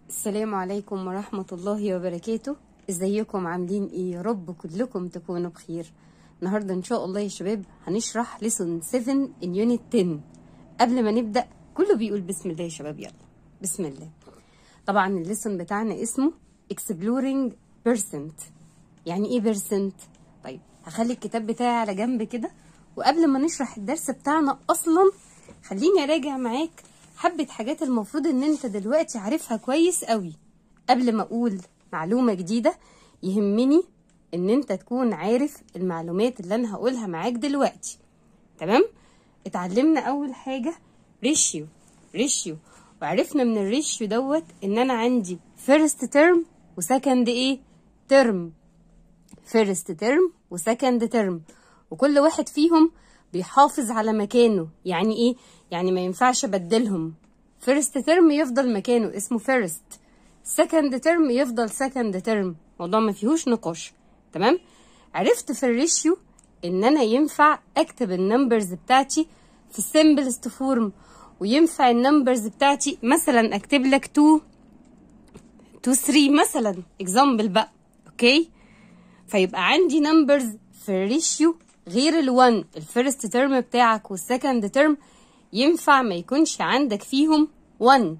السلام عليكم ورحمة الله وبركاته ازيكم عاملين ايه يا رب كلكم تكونوا بخير النهاردة ان شاء الله يا شباب هنشرح ليسون 7 in unit 10 قبل ما نبدأ كله بيقول بسم الله يا شباب يلا بسم الله طبعا الليسون بتاعنا اسمه exploring percent يعني ايه percent طيب هخلي الكتاب بتاعي على جنب كده وقبل ما نشرح الدرس بتاعنا اصلا خليني اراجع معاك حبة حاجات المفروض ان انت دلوقتي عارفها كويس قوي قبل ما اقول معلومة جديدة يهمني ان انت تكون عارف المعلومات اللي انا هقولها معاك دلوقتي تمام اتعلمنا اول حاجة ريشيو ريشيو وعرفنا من الريشيو دوت ان انا عندي فيرست ترم وسكند ايه ترم فيرست ترم وسكند ترم وكل واحد فيهم بيحافظ على مكانه يعني ايه يعني ما ينفعش ابدلهم فيرست ترم يفضل مكانه اسمه فيرست سكند ترم يفضل سكند ترم موضوع ما فيهوش نقاش تمام عرفت في الريشيو ان انا ينفع اكتب النمبرز بتاعتي في السمبلست فورم وينفع النمبرز بتاعتي مثلا اكتب لك 2 2 3 مثلا اكزامبل بقى اوكي فيبقى عندي نمبرز في الريشيو غير ال1 الفيرست ترم بتاعك والسكند ترم ينفع ما يكونش عندك فيهم 1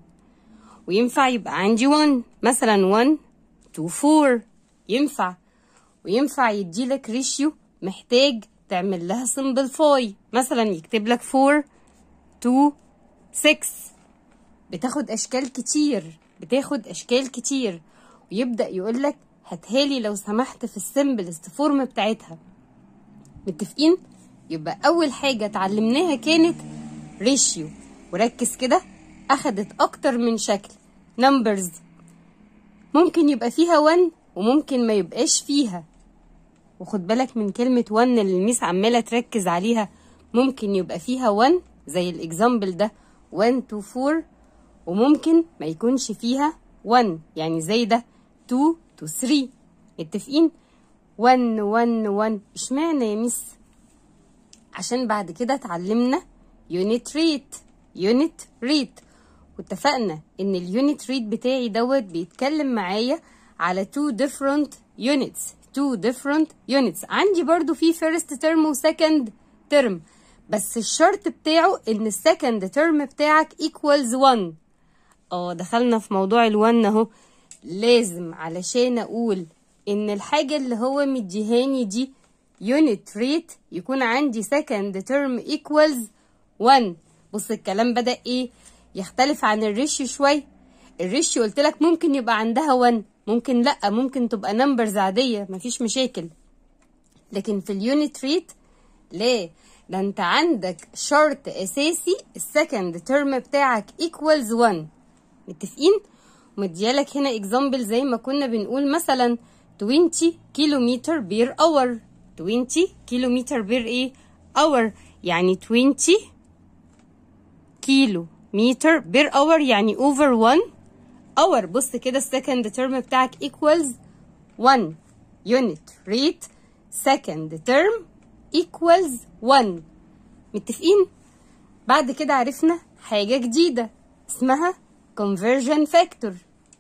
وينفع يبقى عندي 1 مثلا 1 2 4 ينفع وينفع يديلك ريشيو محتاج تعمل لها سمبلفاي مثلا يكتب لك 4 2 6 بتاخد اشكال كتير بتاخد اشكال كتير ويبدا يقول لك هاتهالي لو سمحت في السمبلست فورم بتاعتها متفقين يبقى اول حاجه اتعلمناها كانت ريشيو وركز كده اخدت اكتر من شكل نمبرز ممكن يبقى فيها 1 وممكن ما يبقاش فيها وخد بالك من كلمة 1 اللي الميس عمالة تركز عليها ممكن يبقى فيها 1 زي الاكزامبل ده 1 2 4 وممكن ما يكونش فيها 1 يعني زي ده 2 2 3 متفقين 1 1 1 اشمعنى يا ميس عشان بعد كده اتعلمنا يونت ريت يونت ريت واتفقنا ان اليونت ريت بتاعي دوت بيتكلم معايا على two different units two different units عندي برضو في first term و second term بس الشرط بتاعه ان السكند ترم بتاعك equals 1 اه دخلنا في موضوع الون اهو لازم علشان اقول ان الحاجة اللي هو مديهاني دي unit rate يكون عندي second term equals 1 بص الكلام بدأ ايه يختلف عن الريشيو شوية الريشيو قلت لك ممكن يبقى عندها 1 ممكن لا ممكن تبقى نمبرز عادية مفيش مشاكل لكن في اليونت ريت لا ده انت عندك شرط اساسي السكند ترم بتاعك equals 1 متفقين ومديالك هنا اكزامبل زي ما كنا بنقول مثلا 20 كيلومتر بير اور 20 كيلومتر بير ايه اور يعني 20 كيلو متر بير اور يعني over 1 اور بص كده السكند ترم بتاعك equals 1 unit rate second term equals 1 متفقين بعد كده عرفنا حاجة جديدة اسمها conversion factor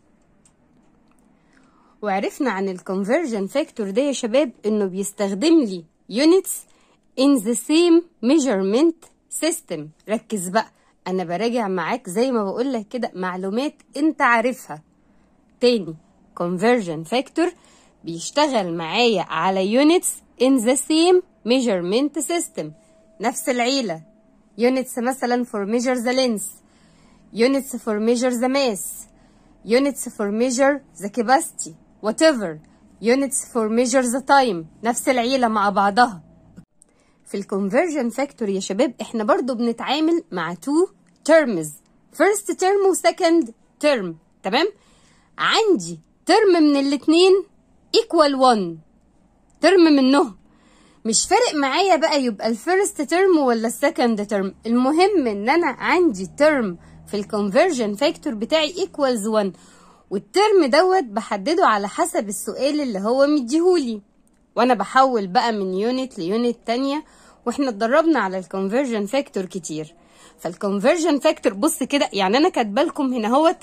وعرفنا عن الكونفرجن فاكتور ده يا شباب انه بيستخدم لي units in the same measurement system ركز بقى انا براجع معاك زي ما بقول لك كده معلومات انت عارفها تاني conversion factor بيشتغل معايا على units in the same measurement system نفس العيلة units مثلا for measure the length units for measure the mass units for measure the capacity whatever units for measure the time نفس العيلة مع بعضها في الكونفرجن فاكتور يا شباب احنا برضو بنتعامل مع two terms first term و second term تمام عندي term من الاتنين equal one term منهم مش فارق معايا بقى يبقى الفيرست ترم ولا السكند ترم المهم ان انا عندي ترم في الكونفرجن فاكتور بتاعي equals 1 والترم دوت بحدده على حسب السؤال اللي هو مديهولي وانا بحول بقى من يونت ليونت تانية واحنا اتدربنا على الكونفرجن فاكتور كتير فالكونفرجن فاكتور بص كده يعني انا كاتبه لكم هنا اهوت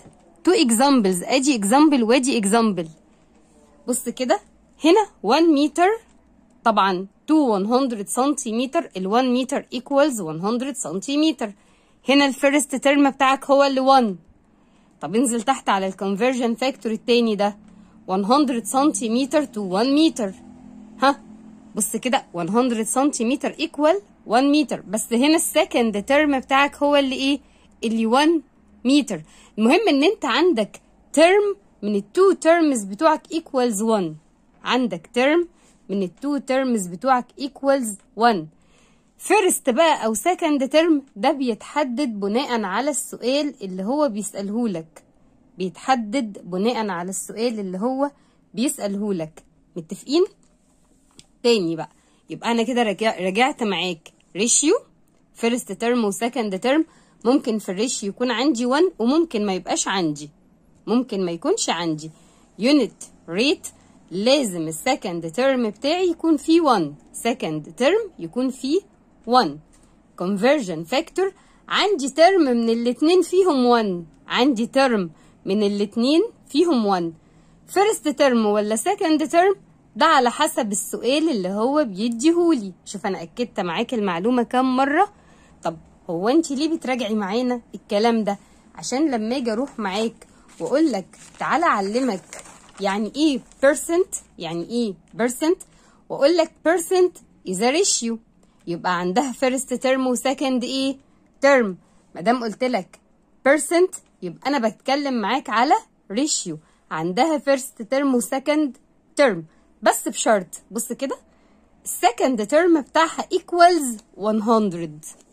تو اكزامبلز ادي اكزامبل وادي اكزامبل بص كده هنا 1 متر طبعا تو 100 سنتيمتر ال 1 متر equals 100 سنتيمتر هنا الفيرست ترم بتاعك هو اللي 1 طب انزل تحت على الكونفرجن فاكتور التاني ده 100 سنتيمتر تو 1 متر ها بص كده 100 سنتيمتر equal 1 متر بس هنا السكند ترم بتاعك هو اللي ايه اللي 1 متر المهم ان انت عندك ترم من التو ترمز بتوعك equals 1 عندك ترم من التو ترمز بتوعك equals 1 فيرست بقى او سكند ترم ده بيتحدد بناء على السؤال اللي هو بيسأله لك بيتحدد بناء على السؤال اللي هو بيسأله لك متفقين تاني بقى يبقى انا كده رجع رجعت معاك ريشيو فيرست ترم وسكند ترم ممكن في الريشيو يكون عندي 1 وممكن ما يبقاش عندي ممكن ما يكونش عندي يونت ريت لازم السكند ترم بتاعي يكون فيه 1 سكند ترم يكون فيه 1 conversion factor عندي ترم من الاتنين فيهم 1 عندي ترم من الاتنين فيهم 1 first ترم ولا second ترم ده على حسب السؤال اللي هو بيديهولي شوف انا اكدت معاك المعلومه كام مره طب هو انت ليه بتراجعي معانا الكلام ده عشان لما اجي اروح معاك واقول لك تعالى اعلمك يعني ايه percent يعني ايه percent واقول لك percent is a ratio يبقى عندها first term و second ايه term ما دام قلت لك percent يبقى انا بتكلم معاك على ratio عندها first term و second term بس بشرط بص كده السكند ترم بتاعها equals 100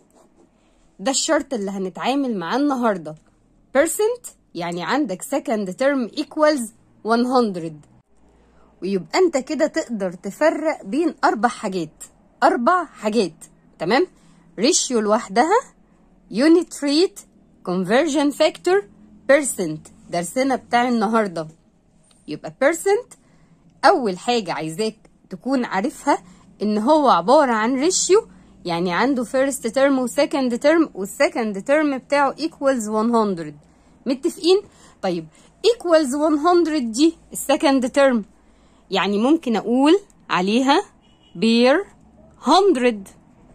ده الشرط اللي هنتعامل معاه النهارده percent يعني عندك second term equals 100 ويبقى انت كده تقدر تفرق بين اربع حاجات اربع حاجات تمام ريشيو لوحدها يونت ريت conversion factor percent درسنا بتاع النهارده يبقى percent اول حاجه عايزاك تكون عارفها ان هو عباره عن ريشيو يعني عنده first term و second term والsecond term بتاعه equals 100 متفقين طيب equals 100 دي السكند ترم يعني ممكن اقول عليها بير 100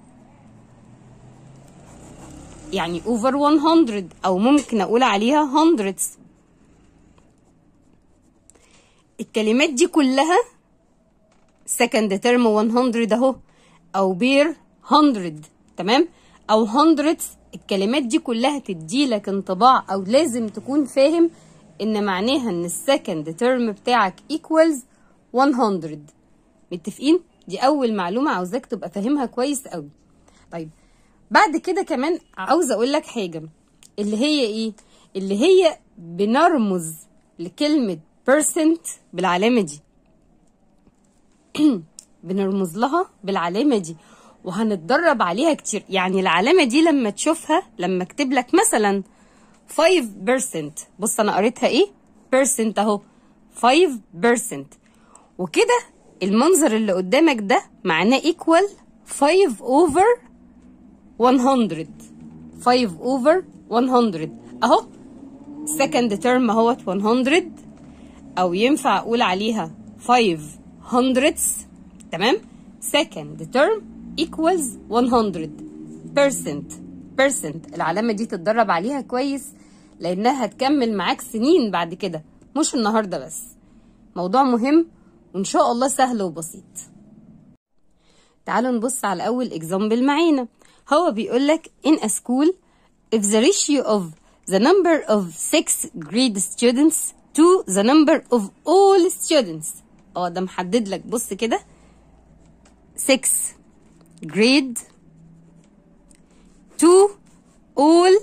يعني over 100 او ممكن اقول عليها hundreds الكلمات دي كلها second term 100 اهو او بير 100 تمام او hundreds الكلمات دي كلها تديلك انطباع او لازم تكون فاهم ان معناها ان السكند ترم بتاعك equals 100 متفقين دي اول معلومه عاوزاك تبقى فاهمها كويس قوي طيب بعد كده كمان عاوزه اقول لك حاجه اللي هي ايه اللي هي بنرمز لكلمه percent بالعلامه دي بنرمز لها بالعلامه دي وهنتدرب عليها كتير يعني العلامه دي لما تشوفها لما اكتب لك مثلا 5% بص انا قريتها ايه percent اهو 5% وكده المنظر اللي قدامك ده معناه equal 5 over 100 5 over 100 اهو second term اهوت 100 او ينفع اقول عليها 5 hundreds تمام second term equals 100 percent percent العلامة دي تتدرب عليها كويس لأنها هتكمل معاك سنين بعد كده مش النهاردة بس موضوع مهم وإن شاء الله سهل وبسيط تعالوا نبص على أول example معانا هو بيقولك in a school if the ratio of the number of six grade students to the number of all students اه ده محدد لك بص كده 6 grade to all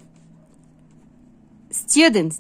students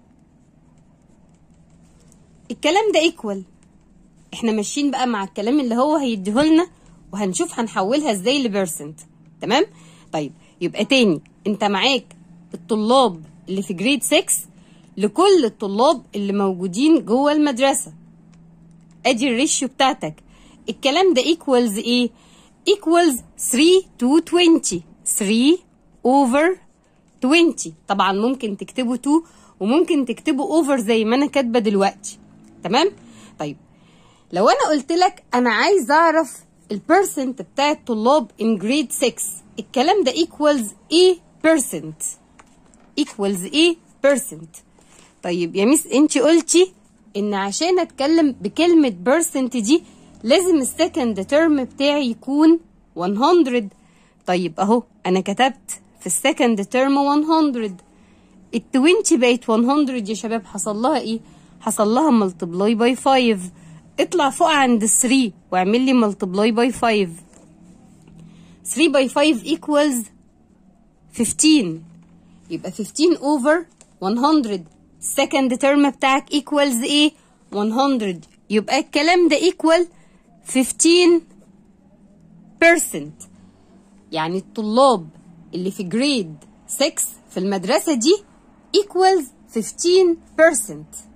الكلام ده equal احنا ماشيين بقى مع الكلام اللي هو هيديهولنا وهنشوف هنحولها ازاي لبرسنت تمام طيب يبقى تاني انت معاك الطلاب اللي في جريد 6 لكل الطلاب اللي موجودين جوه المدرسه ادي الريشيو بتاعتك الكلام ده equals ايه equals 3 to 20 3 over 20 طبعا ممكن تكتبوا 2 وممكن تكتبه اوفر زي ما انا كاتبه دلوقتي تمام طيب لو انا قلت لك انا عايز اعرف البيرسنت بتاع الطلاب in grade 6 الكلام ده equals ايه percent equals ايه percent طيب يا ميس انت قلتي ان عشان اتكلم بكلمة percent دي لازم السكند ترم بتاعي يكون 100 طيب اهو انا كتبت في السكند ترم 100 ال 20 بقت 100 يا شباب حصل لها ايه حصل لها ملتبلاي باي 5 اطلع فوق عند 3 واعمل لي ملتبلاي باي 5 3 باي 5 equals 15 يبقى 15 over 100 second term بتاعك equals ايه 100 يبقى الكلام ده equal 15 percent يعني الطلاب اللي في جريد 6 في المدرسة دي equals 15%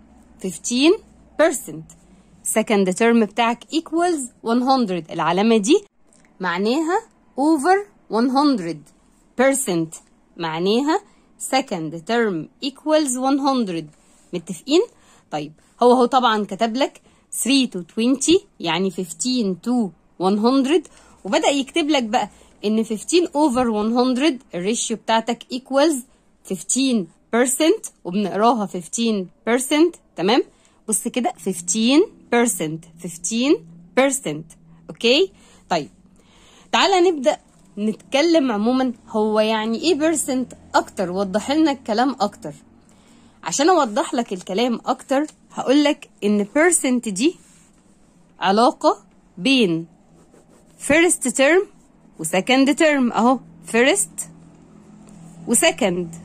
15% second term بتاعك equals 100 العلامة دي معناها over 100% معناها second term equals 100 متفقين؟ طيب هو هو طبعا كتب لك 3 to 20 يعني 15 to 100 وبدأ يكتب لك بقى ان 15 over 100 الريشيو بتاعتك equals 15% وبنقراها 15% تمام بص كده 15% 15% اوكي طيب تعالى نبدأ نتكلم عموما هو يعني ايه بيرسنت اكتر وضح لنا الكلام اكتر عشان اوضح لك الكلام اكتر هقول لك ان بيرسنت دي علاقة بين first term وسكند ترم اهو first وسكند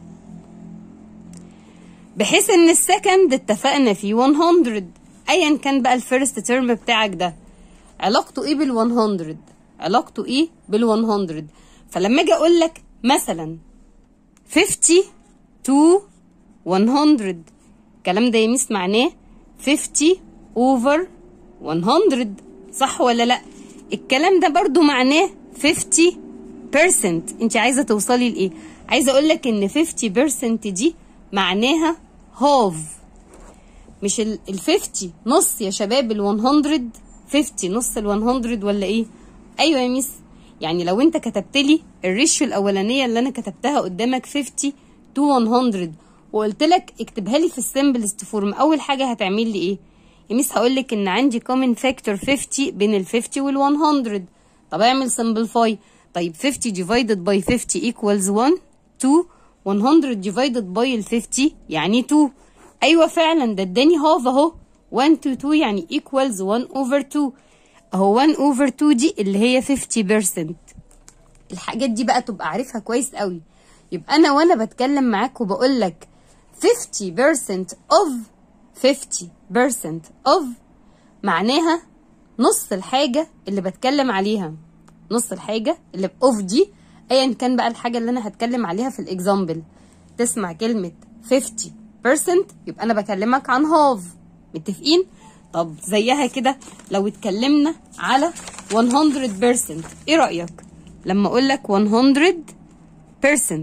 بحيث ان السكند اتفقنا فيه 100 ايا كان بقى الفيرست ترم بتاعك ده علاقته ايه بال 100 علاقته ايه بال 100 فلما اجي اقول لك مثلا 50 to 100 الكلام ده يميس معناه 50 over 100 صح ولا لا الكلام ده برضو معناه 50% انت عايزه توصلي لايه عايزه اقول لك ان 50% دي معناها هاف مش ال 50 نص يا شباب ال 100 50 نص ال 100 ولا ايه ايوه يا ميس يعني لو انت كتبت لي الريشيو الاولانيه اللي انا كتبتها قدامك 50 تو 100 وقلت لك اكتبها لي في السمبلست فورم اول حاجه هتعمل لي ايه يا ميس هقول لك ان عندي كومن فاكتور 50 بين ال 50 وال 100 طب اعمل simplify طيب 50 divided by 50 equals 1 2 100 divided by ال 50 يعني 2 ايوه فعلا ده اداني هاف اهو 1 to 2 يعني equals 1 over 2 اهو 1 over 2 دي اللي هي 50% الحاجات دي بقى تبقى عارفها كويس قوي يبقى انا وانا بتكلم معاك وبقول لك 50% of 50% of معناها نص الحاجة اللي بتكلم عليها نص الحاجة اللي بأوف دي ايا كان بقى الحاجة اللي انا هتكلم عليها في الاكزامبل تسمع كلمة 50% يبقى انا بكلمك عن هاف متفقين طب زيها كده لو اتكلمنا على 100% ايه رأيك لما اقول لك 100%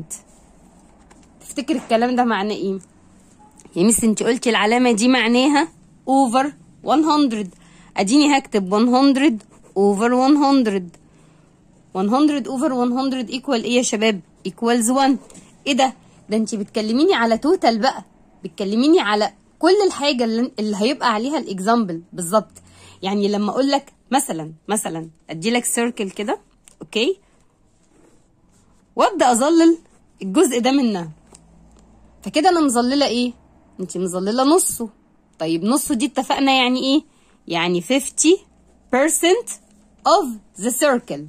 تفتكر الكلام ده معناه ايه يا ميس انت قلتي العلامة دي معناها over 100 اديني هكتب 100 over 100 100 over 100 equal ايه يا شباب equals 1 ايه ده ده انت بتكلميني على توتال بقى بتكلميني على كل الحاجه اللي, اللي هيبقى عليها الاكزامبل بالظبط يعني لما اقول لك مثلا مثلا ادي لك سيركل كده اوكي وابدا اظلل الجزء ده منها فكده انا مظلله ايه انت مظلله نصه طيب نصه دي اتفقنا يعني ايه يعني 50% of the circle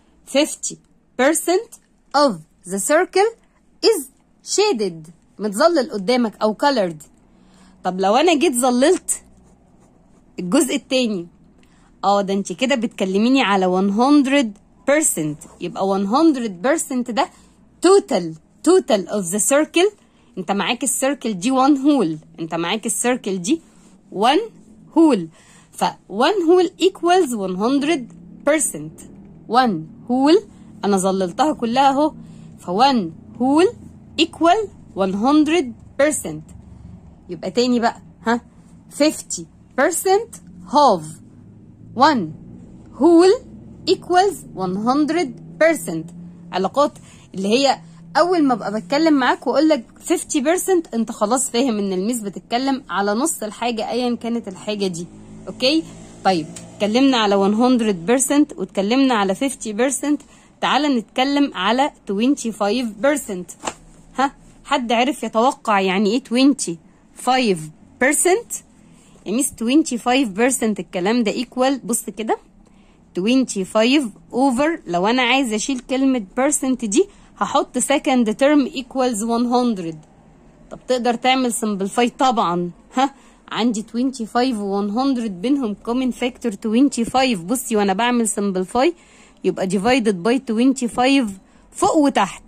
50% of the circle is shaded متظلل قدامك او colored طب لو انا جيت ظللت الجزء التاني اه ده انت كده بتكلميني على 100% يبقى 100% ده total total of the circle انت معاك السيركل دي 1 هول انت معاك السيركل دي 1 هول ف 1 هول equals 100% 1 هول انا ظللتها كلها اهو ف 1 هول equal يبقى تاني بقى ها 50% half 1 whole equals 100% علاقات اللي هي اول ما ابقى بتكلم معاك واقول لك 50% انت خلاص فاهم ان الميس بتتكلم على نص الحاجه ايا كانت الحاجه دي اوكي طيب اتكلمنا على 100% واتكلمنا على 50% تعال نتكلم على 25% ها حد عرف يتوقع يعني ايه 25% يا ميس 25% الكلام ده ايكوال بص كده 25 over لو انا عايزه اشيل كلمه percent دي هحط second term equals 100 طب تقدر تعمل simplify طبعا ها عندي 25 و 100 بينهم common factor 25 بصي وانا بعمل simplify يبقى divided by 25 فوق وتحت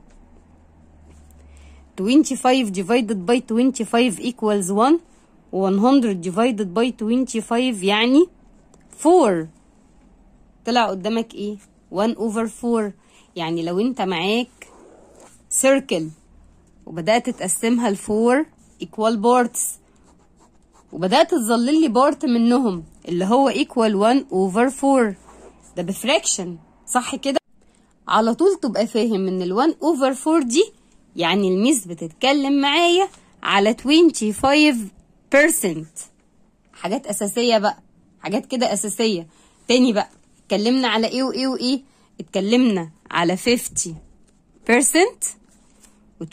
25 divided by 25 equals 1 و 100 divided by 25 يعني 4 طلع قدامك ايه 1 over 4 يعني لو انت معاك circle وبدأت تقسمها ل 4 equal parts وبدأت تظلل لي بارت منهم اللي هو equal 1 over 4 ده بفراكشن صح كده على طول تبقى فاهم ان ال 1 over 4 دي يعني الميس بتتكلم معايا على 25% حاجات اساسيه بقى حاجات كده اساسيه تاني بقى اتكلمنا على ايه وايه وايه اتكلمنا على 50% و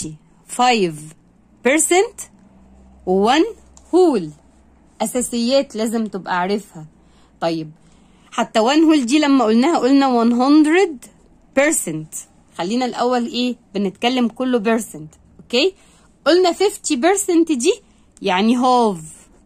25% و 1 هول اساسيات لازم تبقى عارفها طيب حتى 1 هول دي لما قلناها قلنا 100% خلينا الاول ايه بنتكلم كله بيرسنت اوكي قلنا 50% دي يعني هاف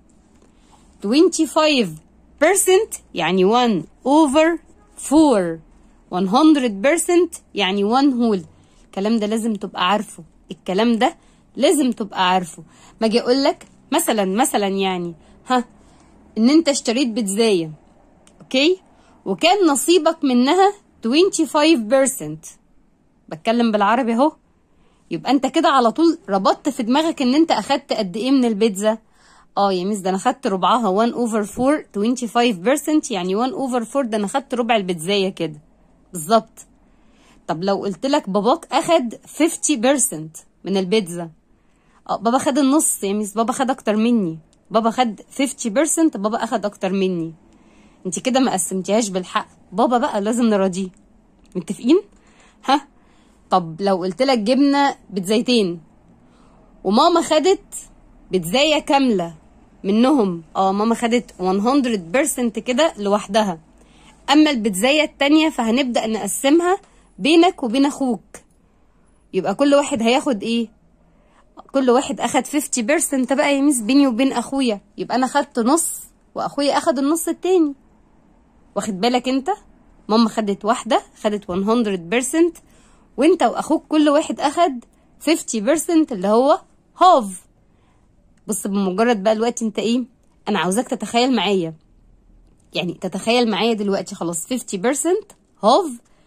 25% يعني 1 over 4 100% يعني 1 هول الكلام ده لازم تبقى عارفه الكلام ده لازم تبقى عارفه ما اجي اقول لك مثلا مثلا يعني ها ان انت اشتريت بيتزايه اوكي وكان نصيبك منها 25% بتكلم بالعربي اهو يبقى انت كده على طول ربطت في دماغك ان انت اخدت قد ايه من البيتزا اه يا ميس ده انا خدت ربعها 1 اوفر 4 25% يعني 1 اوفر 4 ده انا خدت ربع البيتزايه كده بالظبط طب لو قلت لك باباك اخد 50% من البيتزا اه بابا خد النص يا ميس بابا خد اكتر مني بابا خد 50% بابا اخد اكتر مني انت كده ما قسمتيهاش بالحق بابا بقى لازم نراضيه متفقين ها طب لو قلت لك جبنه بيتزايتين وماما خدت بيتزايه كامله منهم اه ماما خدت 100% كده لوحدها اما البيتزايه التانية فهنبدا نقسمها بينك وبين اخوك يبقى كل واحد هياخد ايه كل واحد اخد 50% بقى يا ميس بيني وبين اخويا يبقى انا خدت نص واخويا اخد النص التاني واخد بالك انت ماما خدت واحده خدت 100% وانت واخوك كل واحد اخد 50% اللي هو هاف بص بمجرد بقى الوقت انت ايه انا عاوزاك تتخيل معايا يعني تتخيل معايا دلوقتي خلاص 50% هاف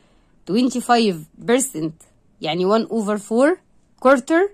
25% يعني 1 over 4 quarter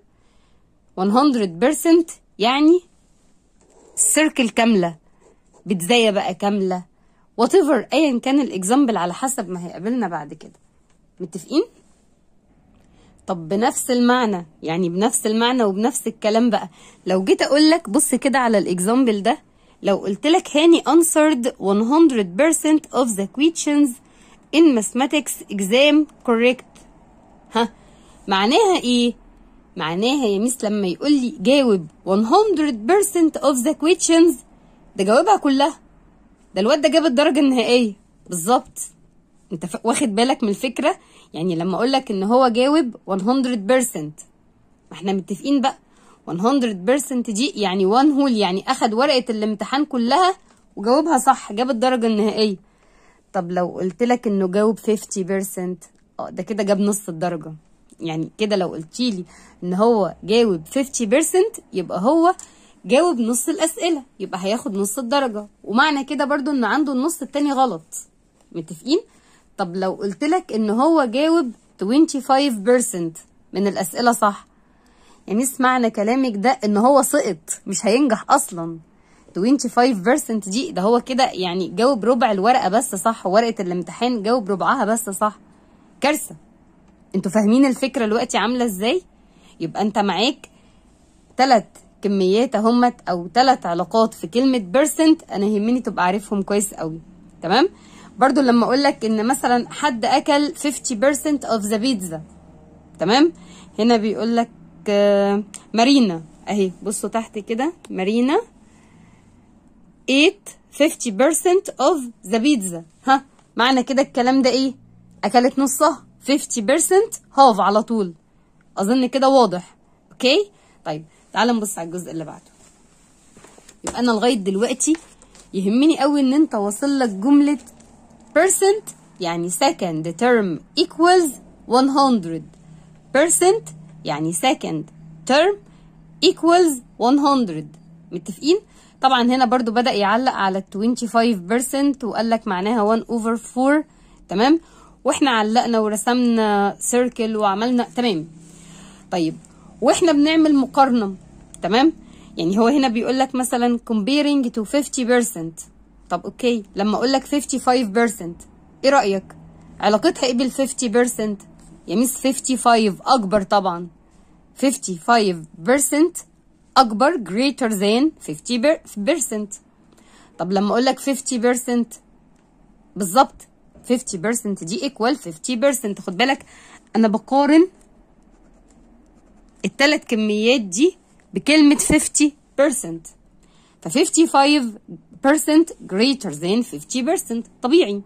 100% يعني سيركل كامله بتزايه بقى كامله وات ايفر ايا كان الاكزامبل على حسب ما هيقابلنا بعد كده متفقين طب بنفس المعنى يعني بنفس المعنى وبنفس الكلام بقى لو جيت اقول لك بص كده على الاكزامبل ده لو قلت لك هاني answered 100% of the questions in mathematics exam correct ها معناها ايه معناها يا ميس لما يقول لي جاوب 100% of the questions ده جاوبها كلها ده الواد ده جاب الدرجه النهائيه بالظبط انت واخد بالك من الفكره يعني لما اقول لك ان هو جاوب 100% ما احنا متفقين بقى 100% دي يعني 1 هول يعني اخد ورقه الامتحان كلها وجاوبها صح جاب الدرجه النهائيه طب لو قلت لك انه جاوب 50% اه ده كده جاب نص الدرجه يعني كده لو قلت لي ان هو جاوب 50% يبقى هو جاوب نص الاسئله يبقى هياخد نص الدرجه ومعنى كده برضو ان عنده النص التاني غلط متفقين طب لو قلت لك ان هو جاوب 25% من الاسئله صح يعني معنى كلامك ده ان هو سقط مش هينجح اصلا 25% دي ده هو كده يعني جاوب ربع الورقه بس صح ورقه الامتحان جاوب ربعها بس صح كارثه انتوا فاهمين الفكره دلوقتي عامله ازاي يبقى انت معاك ثلاث كميات اهمت او ثلاث علاقات في كلمه بيرسنت انا يهمني تبقى عارفهم كويس قوي تمام برضو لما اقول لك ان مثلا حد اكل 50% of the pizza تمام هنا بيقول لك آه، مارينا اهي بصوا تحت كده مارينا ate 50% of the pizza ها معنى كده الكلام ده ايه اكلت نصها 50% هاف على طول اظن كده واضح اوكي طيب تعال نبص على الجزء اللي بعده يبقى انا لغايه دلوقتي يهمني قوي ان انت واصل لك جمله percent يعني second term equals 100 percent يعني second term equals 100 متفقين طبعا هنا برضو بدأ يعلق على ال 25% وقال لك معناها 1 over 4 تمام واحنا علقنا ورسمنا سيركل وعملنا تمام طيب واحنا بنعمل مقارنة تمام يعني هو هنا بيقول لك مثلا comparing to 50% طب اوكي لما اقول لك 55% ايه رأيك علاقتها ايه بال 50% يا ميس 55 اكبر طبعا 55% اكبر greater than 50% طب لما اقول لك 50% بالظبط 50% دي equal 50% خد بالك انا بقارن الثلاث كميات دي بكلمة 50% ف 55% greater than 50% طبيعي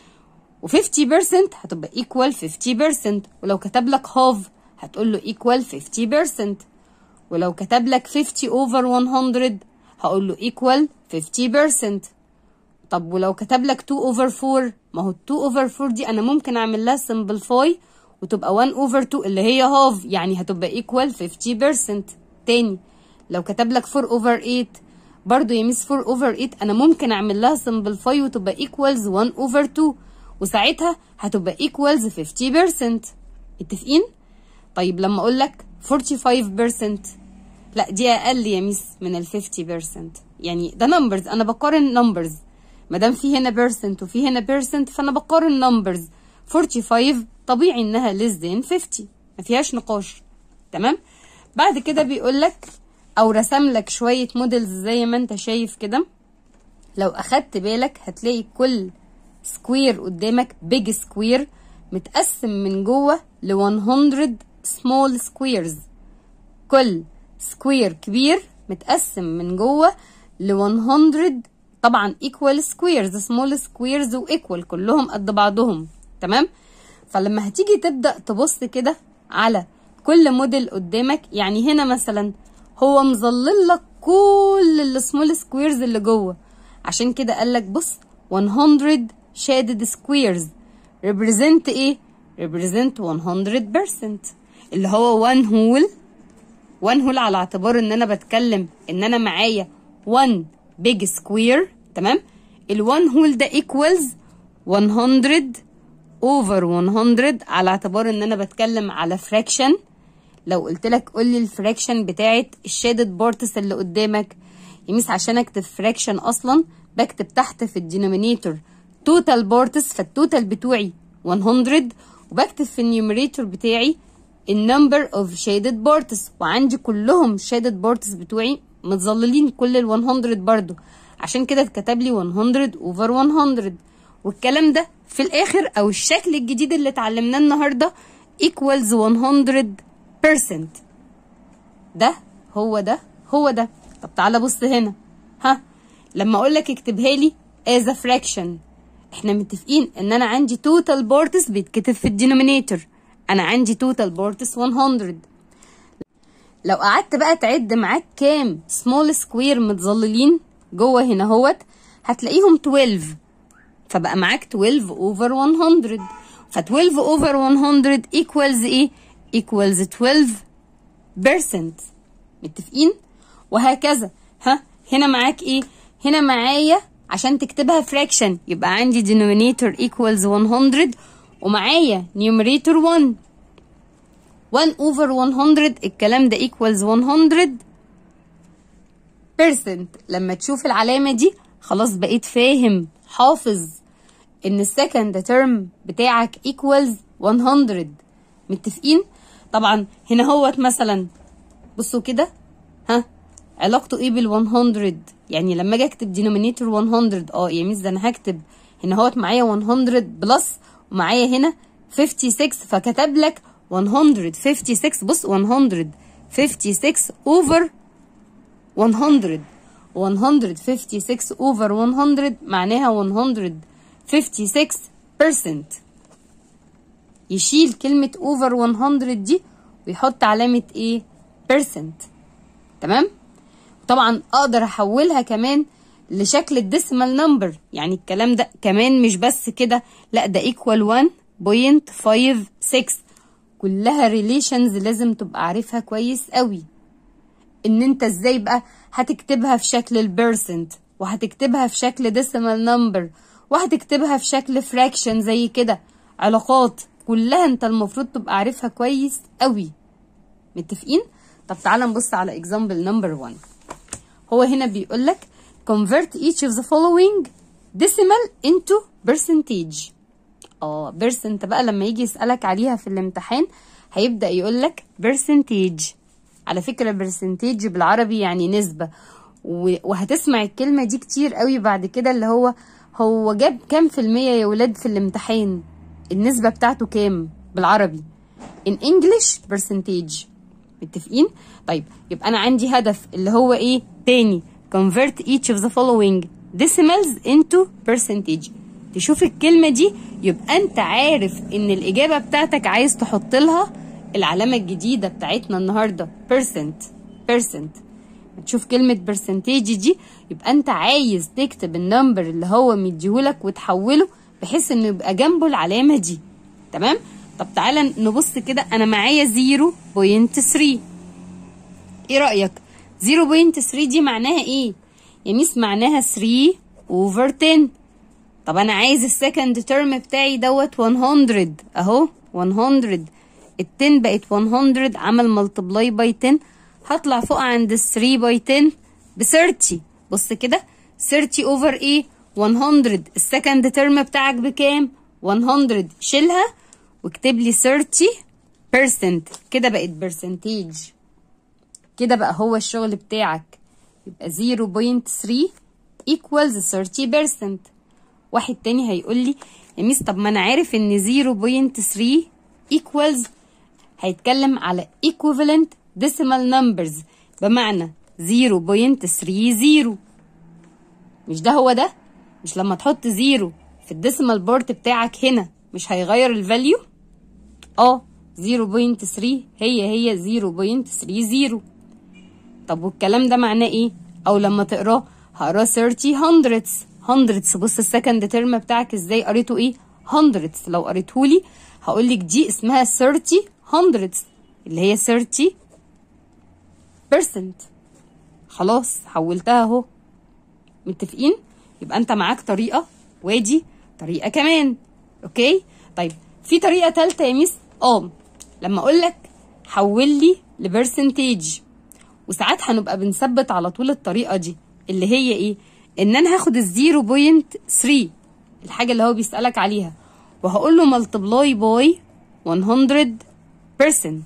و 50% هتبقى equal 50% ولو كتب لك half هتقول له equal 50% ولو كتب لك 50 over 100 هقول له equal 50% طب ولو كتب لك 2 over 4 ما هو 2 over 4 دي انا ممكن اعمل لها simplify وتبقى 1 over 2 اللي هي half يعني هتبقى equal 50% تاني لو كتب لك 4 over 8 برضو يا ميس 4 over 8 انا ممكن اعمل لها simplify وتبقى equals 1 over 2 وساعتها هتبقى equals 50% متفقين طيب لما اقول لك 45% لا دي اقل يا ميس من ال 50% يعني ده نمبرز انا بقارن نمبرز ما دام في هنا بيرسنت وفي هنا بيرسنت فانا بقارن نمبرز 45 طبيعي انها less than 50 ما فيهاش نقاش تمام بعد كده بيقول لك او رسم لك شويه موديلز زي ما انت شايف كده لو اخدت بالك هتلاقي كل سكوير قدامك بيج سكوير متقسم من جوه ل 100 سمول سكويرز كل سكوير كبير متقسم من جوه ل 100 طبعا equal squares small squares و equal كلهم قد بعضهم تمام فلما هتيجي تبدأ تبص كده على كل موديل قدامك يعني هنا مثلا هو مظلل لك كل السمول سكويرز اللي جوه عشان كده قال لك بص 100 shaded squares represent ايه represent 100% اللي هو 1 هول 1 هول على اعتبار ان انا بتكلم ان انا معايا 1 big square تمام ال 1 هول ده equals 100 over 100 على اعتبار ان انا بتكلم على fraction لو قلت لك قول لي الفراكشن بتاعت الشادد بارتس اللي قدامك يميس عشان اكتب فراكشن اصلا بكتب تحت في الدينومينيتور توتال بارتس فالتوتال بتوعي 100 وبكتب في النيوميريتور بتاعي النمبر اوف شادد بارتس وعندي كلهم شادد بارتس بتوعي متظللين كل ال 100 برضو عشان كده اتكتب لي 100 اوفر 100 والكلام ده في الاخر او الشكل الجديد اللي اتعلمناه النهارده equals 100% ده هو ده هو ده طب تعالى بص هنا ها لما اقول لك اكتبها لي as a fraction احنا متفقين ان انا عندي total بارتس بيتكتب في الدينومينيتور انا عندي total بارتس 100 لو قعدت بقى تعد معاك كام سمول سكوير متظللين جوه هنا اهوت هتلاقيهم 12 فبقى معاك 12 اوفر 100 ف 12 اوفر 100 equals ايه equals 12% متفقين وهكذا ها هنا معاك ايه هنا معايا عشان تكتبها fraction يبقى عندي denominator equals 100 ومعايا numerator 1 1 over 100 الكلام ده equals 100 percent لما تشوف العلامة دي خلاص بقيت فاهم حافظ ان السكند ترم بتاعك equals 100 متفقين طبعا هنا هوت مثلا بصوا كده ها علاقته ايه بال 100 يعني لما اجي اكتب denominator 100 اه يا ميس ده انا هكتب هنا هوت معايا 100 بلس ومعايا هنا 56 فكتب لك 156 بص 156 over 100 156 over 100 معناها 156% يشيل كلمة over 100 دي ويحط علامة ايه percent تمام طبعا اقدر احولها كمان لشكل الديسمال نمبر يعني الكلام ده كمان مش بس كده لا ده equal 1.56 كلها ريليشنز لازم تبقى عارفها كويس قوي ان انت ازاي بقى هتكتبها في شكل البيرسنت وهتكتبها في شكل ديسيمال نمبر وهتكتبها في شكل فراكشن زي كده علاقات كلها انت المفروض تبقى عارفها كويس قوي متفقين طب تعالى نبص على example number 1 هو هنا بيقول لك convert each of the following decimal into percentage اه بيرسنت بقى لما يجي يسألك عليها في الامتحان هيبدأ يقول لك percentage على فكرة برسنتيج بالعربي يعني نسبة وهتسمع الكلمة دي كتير قوي بعد كده اللي هو هو جاب كام في المية يا ولاد في الامتحان النسبة بتاعته كام بالعربي in English percentage متفقين طيب يبقى أنا عندي هدف اللي هو إيه تاني convert each of the following decimals into percentage تشوف الكلمة دي يبقى أنت عارف إن الإجابة بتاعتك عايز تحط لها العلامة الجديدة بتاعتنا النهاردة percent percent تشوف كلمة برسنتيج دي يبقى انت عايز تكتب النمبر اللي هو مديهولك وتحوله بحيث انه يبقى جنبه العلامة دي تمام طب تعالى نبص كده انا معايا 0.3 ايه رأيك 0.3 دي معناها ايه يا ميس معناها 3 over 10 طب انا عايز السكند ترم بتاعي دوت 100 اهو 100 ال 10 بقت 100 عمل ملتبلاي باي 10 هطلع فوق عند ال 3 باي 10 ب 30 بص كده 30 اوفر ايه 100 السكند ترم بتاعك بكام 100 شيلها واكتب لي 30% كده بقت برسنتيج كده بقى هو الشغل بتاعك يبقى 0.3 equals 30% واحد تاني هيقول لي يا ميس طب ما انا عارف ان 0.3 equals هيتكلم على equivalent decimal numbers بمعنى 0.30 مش ده هو ده مش لما تحط زيرو في الديسيمال بورت بتاعك هنا مش هيغير الفاليو اه 0.3 هي هي 0.30 طب والكلام ده معناه ايه او لما تقراه هقراه 30 hundreds hundreds بص السكند ترم بتاعك ازاي قريته ايه hundreds لو قريتهولي هقول لك دي اسمها 30 hundreds اللي هي 30 percent خلاص حولتها اهو متفقين يبقى انت معاك طريقه وادي طريقه كمان اوكي طيب في طريقه ثالثه يا ميس اه لما اقول لك حول لي لبرسنتيج وساعات هنبقى بنثبت على طول الطريقه دي اللي هي ايه ان انا هاخد ال 0.3 الحاجه اللي هو بيسالك عليها وهقول له ملتبلاي باي 100%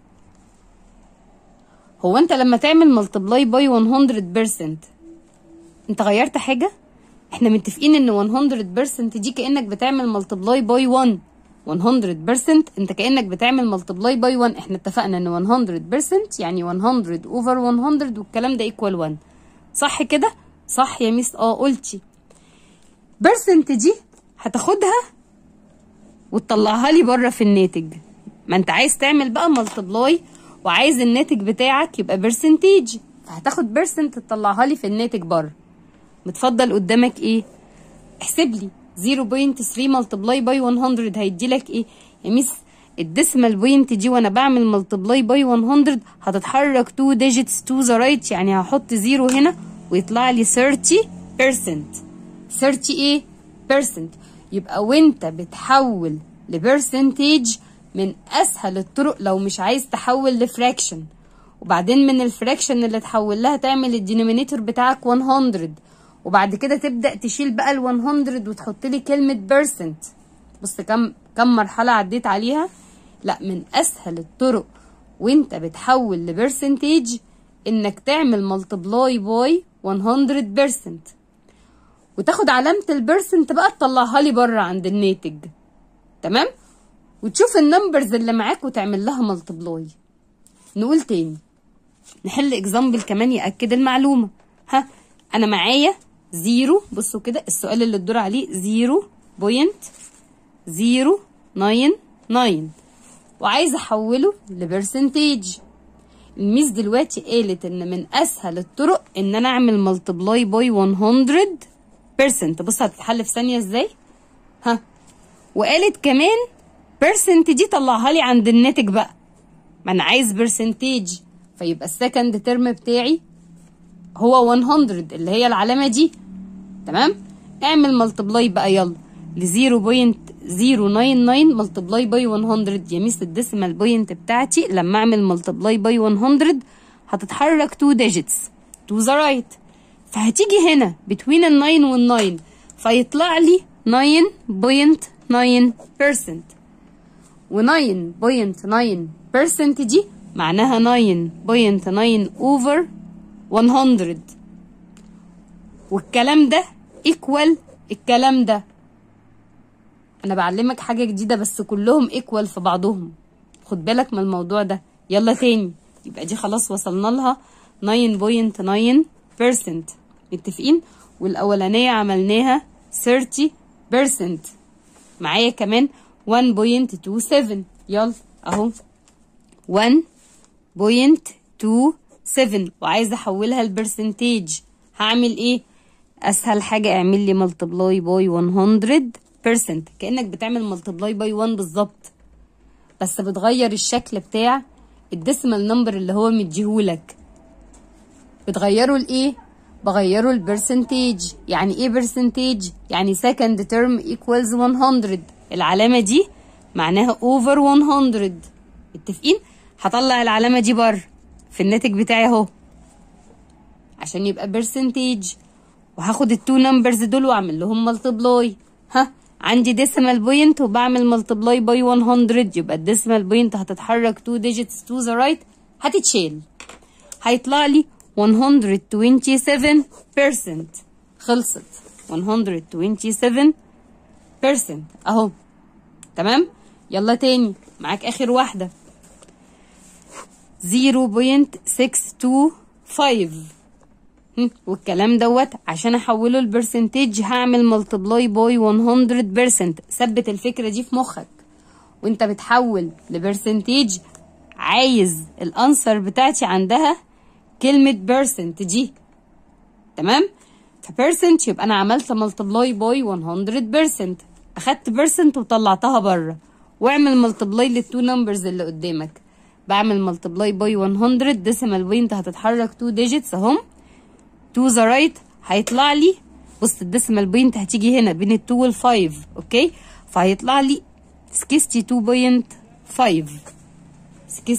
هو انت لما تعمل ملتبلاي باي 100% انت غيرت حاجه احنا متفقين ان 100% دي كانك بتعمل ملتبلاي باي 1 100% انت كانك بتعمل ملتبلاي باي 1 احنا اتفقنا ان 100% يعني 100 اوفر 100 والكلام ده ايكوال 1 صح كده صح يا ميس اه قلتي بيرسنت دي هتاخدها وتطلعها لي بره في الناتج ما انت عايز تعمل بقى ملتبلاي وعايز الناتج بتاعك يبقى برسنتيج فهتاخد بيرسنت تطلعها لي في الناتج بره متفضل قدامك ايه احسب لي 0.3 ملتبلاي باي 100 هيدي لك ايه يا ميس الديسمال بوينت دي وانا بعمل ملتبلاي باي 100 هتتحرك 2 ديجيتس تو ذا رايت يعني هحط زيرو هنا ويطلع لي 30% 30 ايه percent يبقى وانت بتحول لبرسنتيج من اسهل الطرق لو مش عايز تحول لفراكشن وبعدين من الفراكشن اللي تحول لها تعمل الدينومينيتور بتاعك 100 وبعد كده تبدا تشيل بقى ال 100 وتحط لي كلمه بيرسنت بص كم كم مرحله عديت عليها لا من اسهل الطرق وانت بتحول لبرسنتيج انك تعمل ملتبلاي باي 100% وتاخد علامه البرسنت بقى تطلعها لي بره عند الناتج تمام وتشوف النمبرز اللي معاك وتعمل لها ملتبلاي نقول تاني نحل اكزامبل كمان ياكد المعلومه ها انا معايا زيرو بصوا كده السؤال اللي الدور عليه زيرو بوينت زيرو ناين ناين وعايزه احوله لبرسنتيج الميس دلوقتي قالت ان من اسهل الطرق ان انا اعمل ملتبلاي باي 100% بص هتتحل في ثانيه ازاي ها وقالت كمان بيرسنت دي طلعها لي عند الناتج بقى ما انا عايز برسنتيج فيبقى السكند ترم بتاعي هو 100 اللي هي العلامه دي تمام اعمل ملتبلاي بقى يلا ل 0.099 ملتبلاي باي 100 يا ميس الديسيمال بوينت بتاعتي لما اعمل ملتبلاي باي 100 هتتحرك 2 ديجيتس تو ذا رايت فهتيجي هنا بتوين ال 9 وال 9 فيطلع لي 9.9% و 9.9% دي معناها 9.9 over 100 والكلام ده equal الكلام ده انا بعلمك حاجه جديده بس كلهم ايكوال في بعضهم خد بالك من الموضوع ده يلا تاني يبقى دي خلاص وصلنا لها 9.9% متفقين والاولانيه عملناها 30% معايا كمان 1.27 يلا اهو 1.27 وعايزه احولها لبرسنتيج هعمل ايه اسهل حاجه اعمل لي ملتبلاي باي 100% كانك بتعمل ملتبلاي باي 1 بالظبط بس بتغير الشكل بتاع الديسيمال نمبر اللي هو مديهولك بتغيره لايه بغيره البرسنتيج يعني ايه برسنتيج يعني second term equals 100 العلامه دي معناها over 100 متفقين هطلع العلامه دي بره في الناتج بتاعي اهو عشان يبقى برسنتيج وهاخد التو نمبرز دول واعمل لهم ملتبلاي ها عندي ديسيمال بوينت وبعمل ملتبلاي باي 100 يبقى الديسيمال بوينت هتتحرك 2 ديجيتس تو ذا رايت هتتشيل هيطلع لي 127% خلصت 127% اهو تمام يلا تاني معاك اخر واحده 0.625 والكلام دوت عشان احوله البرسنتيج هعمل ملتبلاي باي 100% ثبت الفكره دي في مخك وانت بتحول لبرسنتيج عايز الانسر بتاعتي عندها كلمه بيرسنت دي تمام فبيرسنت يبقى انا عملت ملتبلاي باي 100% اخدت بيرسنت وطلعتها بره واعمل ملتبلاي للتو نمبرز اللي قدامك بعمل ملتبلاي باي 100 ديسيمال بوينت هتتحرك 2 ديجيتس اهم تو ذا رايت هيطلع لي بص الديسيمال بوينت هتيجي هنا بين ال 2 وال 5 اوكي فهيطلع لي 62.5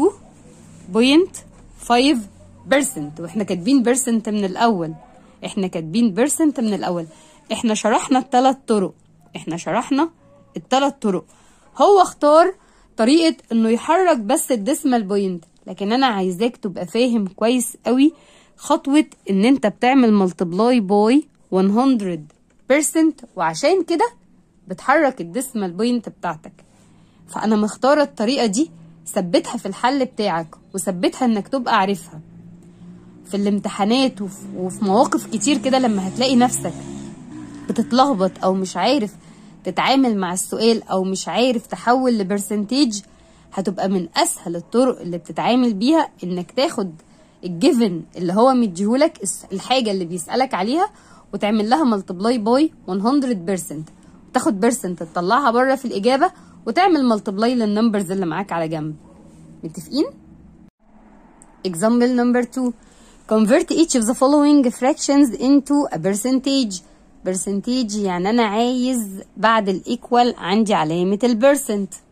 62.5% واحنا كاتبين بيرسنت من الاول احنا كاتبين بيرسنت من الاول احنا شرحنا الثلاث طرق احنا شرحنا الثلاث طرق هو اختار طريقه انه يحرك بس الديسمال بوينت لكن انا عايزاك تبقى فاهم كويس قوي خطوه ان انت بتعمل ملتبلاي باي 100% وعشان كده بتحرك الديسمال بوينت بتاعتك فانا مختاره الطريقه دي ثبتها في الحل بتاعك وثبتها انك تبقى عارفها في الامتحانات وفي, وفي مواقف كتير كده لما هتلاقي نفسك بتتلخبط او مش عارف تتعامل مع السؤال او مش عارف تحول لبرسنتيج هتبقى من اسهل الطرق اللي بتتعامل بيها انك تاخد الجيفن اللي هو مديهولك الحاجه اللي بيسالك عليها وتعمل لها ملتبلاي باي 100% تاخد بيرسنت تطلعها بره في الاجابه وتعمل ملتبلاي للنمبرز اللي معاك على جنب متفقين example number 2 convert each of the following fractions into a percentage percentage يعني انا عايز بعد الايكوال عندي علامه البرسنت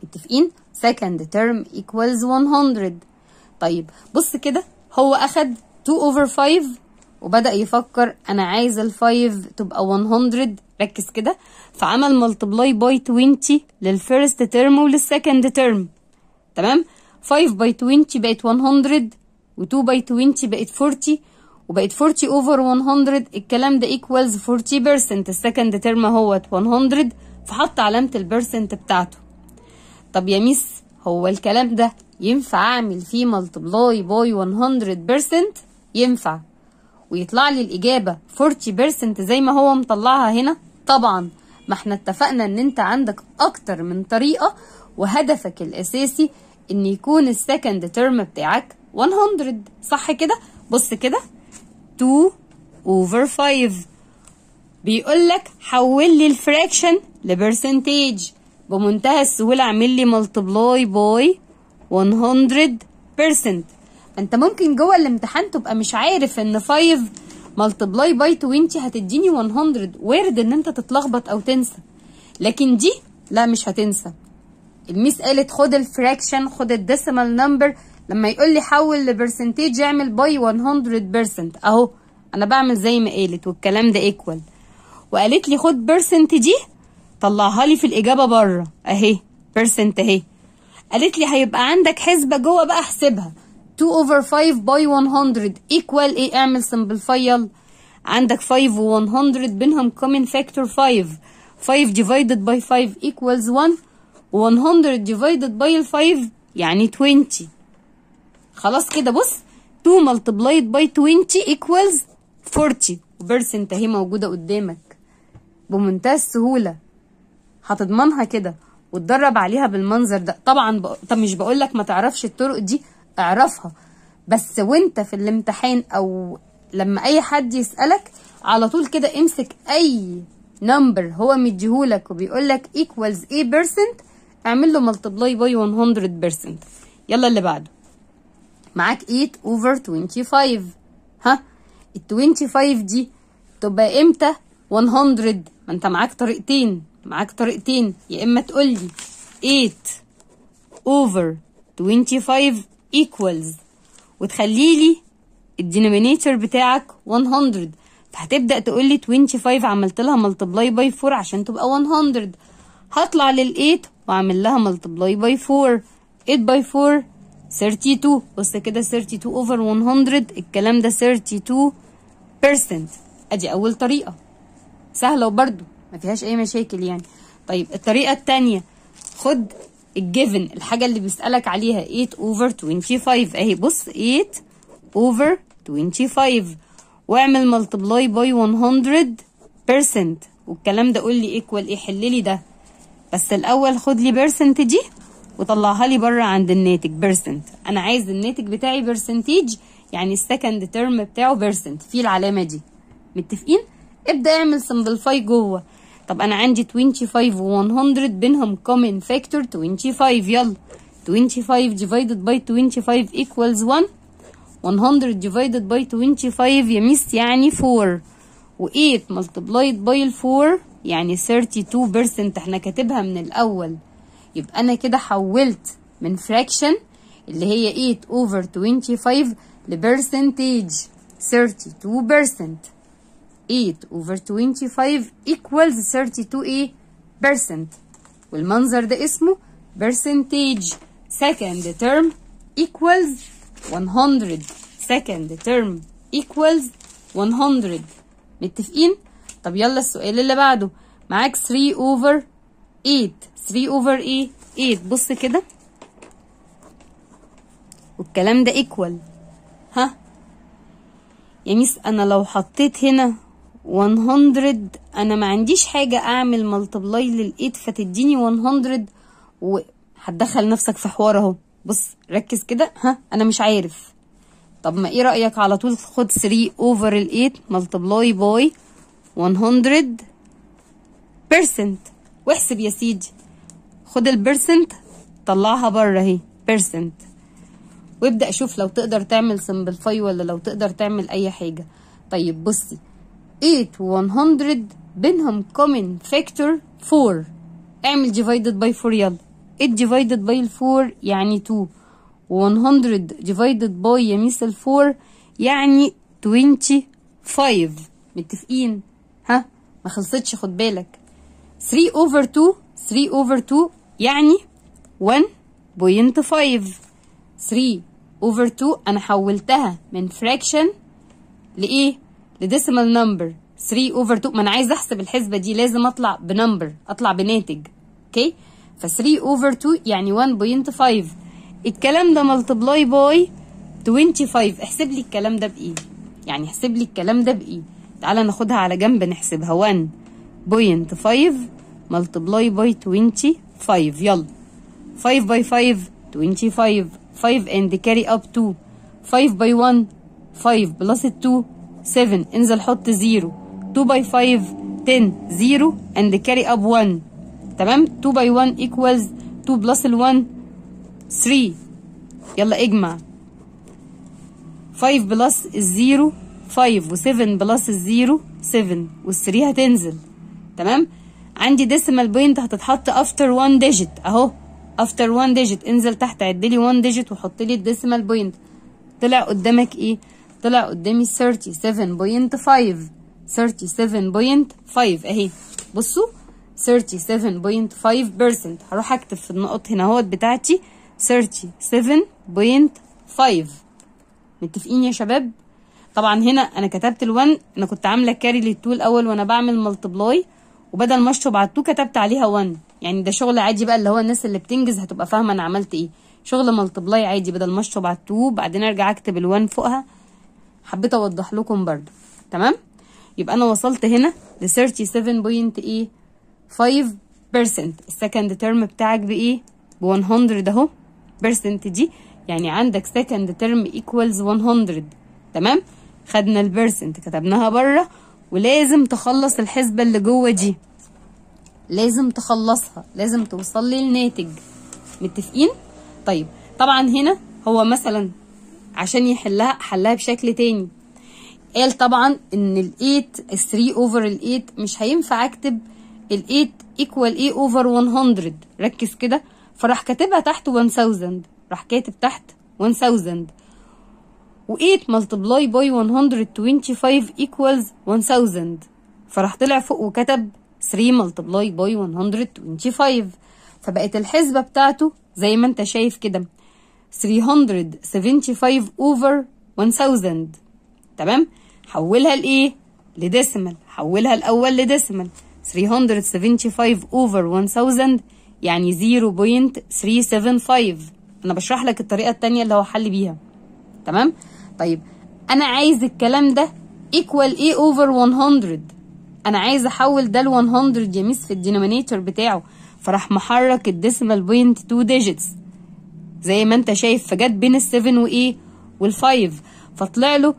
متفقين second term equals 100 طيب بص كده هو اخد 2 over 5 وبدأ يفكر انا عايز ال 5 تبقى 100 ركز كده فعمل ملتبلاي باي 20 للفيرست ترم وللسكند ترم تمام 5 باي 20 بقت 100 و2 باي 20 بقت 40 وبقت 40 اوفر 100 الكلام ده equals 40% السكند ترم اهوت 100 فحط علامة البرسنت بتاعته طب يا ميس هو الكلام ده ينفع اعمل فيه ملتبلاي باي 100% ينفع ويطلع لي الإجابة 40% زي ما هو مطلعها هنا طبعا ما احنا اتفقنا ان انت عندك اكتر من طريقة وهدفك الاساسي ان يكون السكند ترم بتاعك 100 صح كده بص كده 2 over 5 بيقول لك حول لي الفراكشن لبرسنتيج بمنتهى السهولة اعمل لي ملتبلاي باي 100% انت ممكن جوه الامتحان تبقى مش عارف ان 5 ملتبلاي باي 20 هتديني 100 وارد ان انت تتلخبط او تنسى لكن دي لا مش هتنسى الميس قالت خد الفراكشن خد الديسيمال نمبر لما يقول لي حول لبرسنتيج اعمل باي 100% اهو انا بعمل زي ما قالت والكلام ده ايكوال وقالت لي خد بيرسنت دي طلعها لي في الاجابه بره اهي بيرسنت اهي قالت لي هيبقى عندك حسبه جوه بقى احسبها 2 over 5 باي 100 equal ايه اعمل simplify يلا عندك 5 و 100 بينهم common factor 5 5 divided by 5 equals 1 و 100 divided by ال 5 يعني 20 خلاص كده بص 2 multiplied by 20 equals 40 وبرسنت اهي موجودة قدامك بمنتهى السهولة هتضمنها كده وتدرب عليها بالمنظر ده طبعا بق... طب مش بقولك ما تعرفش الطرق دي اعرفها بس وانت في الامتحان او لما اي حد يسألك على طول كده امسك اي نمبر هو مديهولك وبيقولك equals a percent اعمل له multiply by 100% يلا اللي بعده معاك 8 over 25 ها ال 25 دي تبقى امتى 100 ما انت معاك طريقتين معاك طريقتين يا اما تقول لي 8 over 25 equals وتخلي لي الدينومينيتور بتاعك 100 فهتبدا تقول لي 25 عملت لها ملتبلاي باي 4 عشان تبقى 100 هطلع لل 8 واعمل لها ملتبلاي باي 4 8 باي 4 32 بص كده 32 اوفر 100 الكلام ده 32% ادي اول طريقه سهله وبرده ما فيهاش اي مشاكل يعني طيب الطريقه الثانيه خد الجيفن الحاجه اللي بيسالك عليها 8 اوفر 25 اهي بص 8 اوفر 25 واعمل ملتبلاي باي 100% والكلام ده قول لي ايكوال ايه حل لي ده بس الاول خد لي بيرسنت دي وطلعها لي بره عند الناتج بيرسنت انا عايز الناتج بتاعي برسنتيج يعني السكند ترم بتاعه بيرسنت في العلامه دي متفقين ابدا اعمل سمبليفاي جوه طب انا عندي 25 و 100 بينهم common factor 25 يلا 25 divided by 25 equals 1 100 divided by 25 يا ميس يعني 4 و 8 multiplied by ال 4 يعني 32% احنا كاتبها من الاول يبقى انا كده حولت من fraction اللي هي 8 over 25 لبرسنتيج 32% 8 over 25 equals 32 ايه percent والمنظر ده اسمه percentage second term equals 100 second term equals 100 متفقين طب يلا السؤال اللي بعده معاك 3 over 8 3 over ايه 8 بص كده والكلام ده equal ها يا ميس انا لو حطيت هنا 100 انا ما عنديش حاجة اعمل ملتبلاي للايد فتديني 100 وهتدخل نفسك في حوار اهو بص ركز كده ها انا مش عارف طب ما ايه رأيك على طول خد 3 اوفر ال 8 ملتبلاي باي 100 بيرسنت واحسب يا سيدي خد البيرسنت طلعها بره اهي بيرسنت وابدأ شوف لو تقدر تعمل سمبليفاي ولا لو تقدر تعمل اي حاجة طيب بصي 8 و 100 بينهم common factor 4 اعمل divided by 4 يلا 8 divided by ال 4 يعني 2 و 100 divided by يا ميس ال 4 يعني 25 متفقين ها ما خلصتش خد بالك 3 over 2 3 over 2 يعني 1.5 3 over 2 انا حولتها من fraction لايه لديسيمال نمبر 3 over 2 ما انا عايز احسب الحسبه دي لازم اطلع بنمبر اطلع بناتج اوكي ف 3 over 2 يعني 1.5 الكلام ده ملتبلاي باي 25 احسب لي الكلام ده بايه يعني احسب لي الكلام ده بايه تعالى ناخدها على جنب نحسبها 1.5 ملتبلاي باي 25 يلا 5 باي 5 25 5 and carry up 2 5 باي 1 5 بلس 2 7 انزل حط 0 2 باي 5 10 0 and carry up 1 تمام 2 باي 1 equals 2 بلس ال 1 3 يلا اجمع 5 بلس الزيرو 5 و7 بلس الزيرو 7 وال3 هتنزل تمام عندي ديسيمال بوينت هتتحط افتر 1 ديجيت اهو افتر 1 ديجيت انزل تحت عد لي 1 ديجيت وحط لي الديسيمال بوينت طلع قدامك ايه طلع قدامي 37.5 37.5 اهي بصوا 37.5% هروح اكتب في النقط هنا اهوت بتاعتي 37.5 متفقين يا شباب طبعا هنا انا كتبت ال1 انا كنت عامله كاري لل2 الاول وانا بعمل ملتبلاي وبدل ما اشطب على ال2 كتبت عليها 1 يعني ده شغل عادي بقى اللي هو الناس اللي بتنجز هتبقى فاهمه انا عملت ايه شغل ملتبلاي عادي بدل ما اشطب على ال2 بعدين ارجع اكتب ال1 فوقها حبيت اوضح لكم برضو تمام يبقى انا وصلت هنا ل 37.8 5% السكند ترم بتاعك بايه ب 100 اهو بيرسنت دي يعني عندك سكند ترم ايكوالز 100 تمام خدنا البيرسنت كتبناها بره ولازم تخلص الحسبه اللي جوه دي لازم تخلصها لازم توصل لي الناتج متفقين طيب طبعا هنا هو مثلا عشان يحلها حلها بشكل تاني قال طبعا ان ال 8 ال 3 اوفر ال 8 مش هينفع اكتب ال 8 ايكوال ايه اوفر 100 ركز كده فراح كاتبها تحت 1000 راح كاتب تحت 1000 و8 ملتبلاي باي 125 equals 1000 فراح طلع فوق وكتب 3 ملتبلاي باي 125 فبقت الحسبة بتاعته زي ما انت شايف كده 375 over 1000 تمام حولها لايه لديسيمال حولها الاول لديسيمال 375 over 1000 يعني 0.375 انا بشرح لك الطريقه التانية اللي هو حل بيها تمام طيب انا عايز الكلام ده ايكوال ايه اوفر 100 انا عايز احول ده ل 100 يا ميس في الدينومينيتور بتاعه فراح محرك الديسيمال بوينت 2 ديجيتس زي ما انت شايف فجت بين ال7 وايه وال5 فطلع له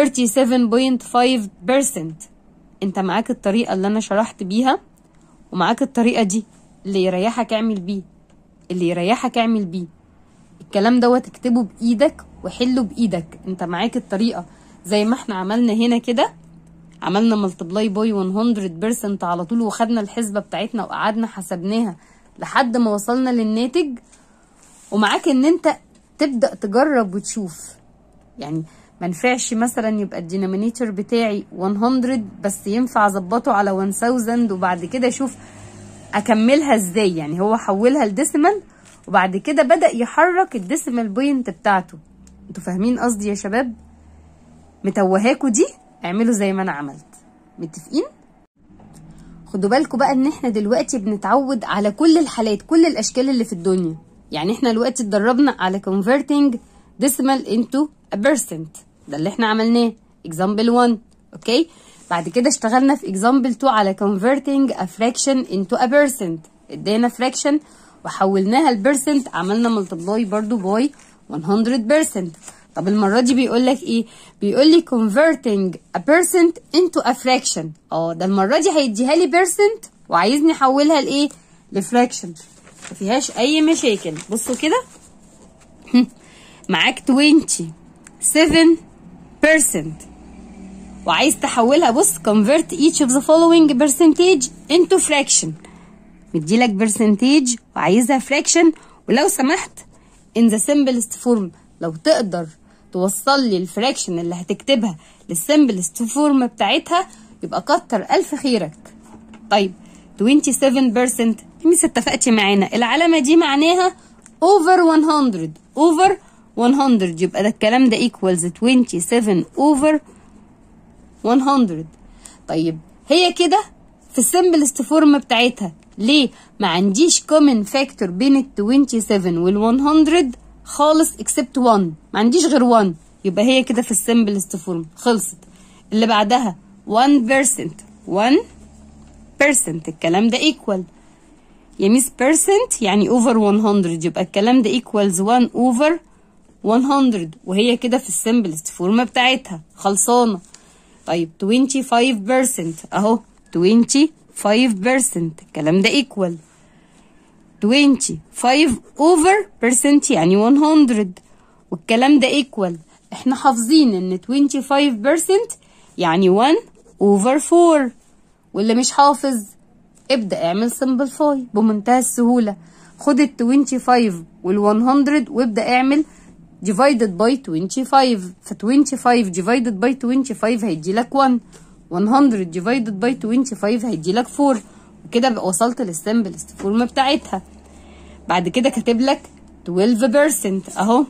37.5% انت معاك الطريقه اللي انا شرحت بيها ومعاك الطريقه دي اللي يريحك اعمل بيه اللي يريحك اعمل بيه الكلام دوت اكتبه بايدك وحله بايدك انت معاك الطريقه زي ما احنا عملنا هنا كده عملنا ملتبلاي باي 100% على طول وخدنا الحسبه بتاعتنا وقعدنا حسبناها لحد ما وصلنا للناتج ومعاك ان انت تبدا تجرب وتشوف يعني ما ينفعش مثلا يبقى الدينومينيتور بتاعي 100 بس ينفع اظبطه على 1000 وبعد كده اشوف اكملها ازاي يعني هو حولها لديسيمال وبعد كده بدا يحرك الديسيمال بوينت بتاعته انتوا فاهمين قصدي يا شباب متوهاكوا دي اعملوا زي ما انا عملت متفقين خدوا بالكم بقى ان احنا دلوقتي بنتعود على كل الحالات كل الاشكال اللي في الدنيا يعني احنا دلوقتي اتدربنا على converting decimal into a percent ده اللي احنا عملناه example 1 اوكي بعد كده اشتغلنا في example 2 على converting a fraction into a percent ادينا fraction وحولناها لبرسنت عملنا ملتبلاي برضو باي 100% طب المرة دي بيقول لك ايه بيقول لي converting a percent into a fraction اه ده المرة دي هيديها لي percent وعايزني احولها لايه لفراكشن ما فيهاش اي مشاكل بصوا كده معاك 27% وعايز تحولها بص convert each of the following percentage into fraction مديلك برسنتيج وعايزها فراكشن ولو سمحت in the simplest form لو تقدر توصل لي الفراكشن اللي هتكتبها للسمبلست فورم بتاعتها يبقى كتر ألف خيرك طيب 27% ميس اتفقتي معانا العلامة دي معناها over 100 over 100 يبقى ده الكلام ده equals 27 over 100 طيب هي كده في السمبلست فورم بتاعتها ليه ما عنديش common factor بين ال 27 وال 100 خالص except 1 ما عنديش غير 1 يبقى هي كده في السمبلست فورم خلصت اللي بعدها 1% 1% الكلام ده equal يا ميس percent يعني over 100 يبقى الكلام ده equals 1 over 100 وهي كده في السمبلست فورم بتاعتها خلصانه طيب 25% اهو 25% الكلام ده equal 25 over percent يعني 100 والكلام ده equal احنا حافظين ان 25% يعني 1 over 4 واللي مش حافظ ابدأ اعمل simplify بمنتهى السهولة خد ال 25 وال 100 وابدأ اعمل divided by 25 ف 25 divided by 25 هيدي لك 1 100 divided by 25 هيدي لك 4 وكده بقى وصلت للسمبلست فورم بتاعتها بعد كده كاتب لك 12% اهو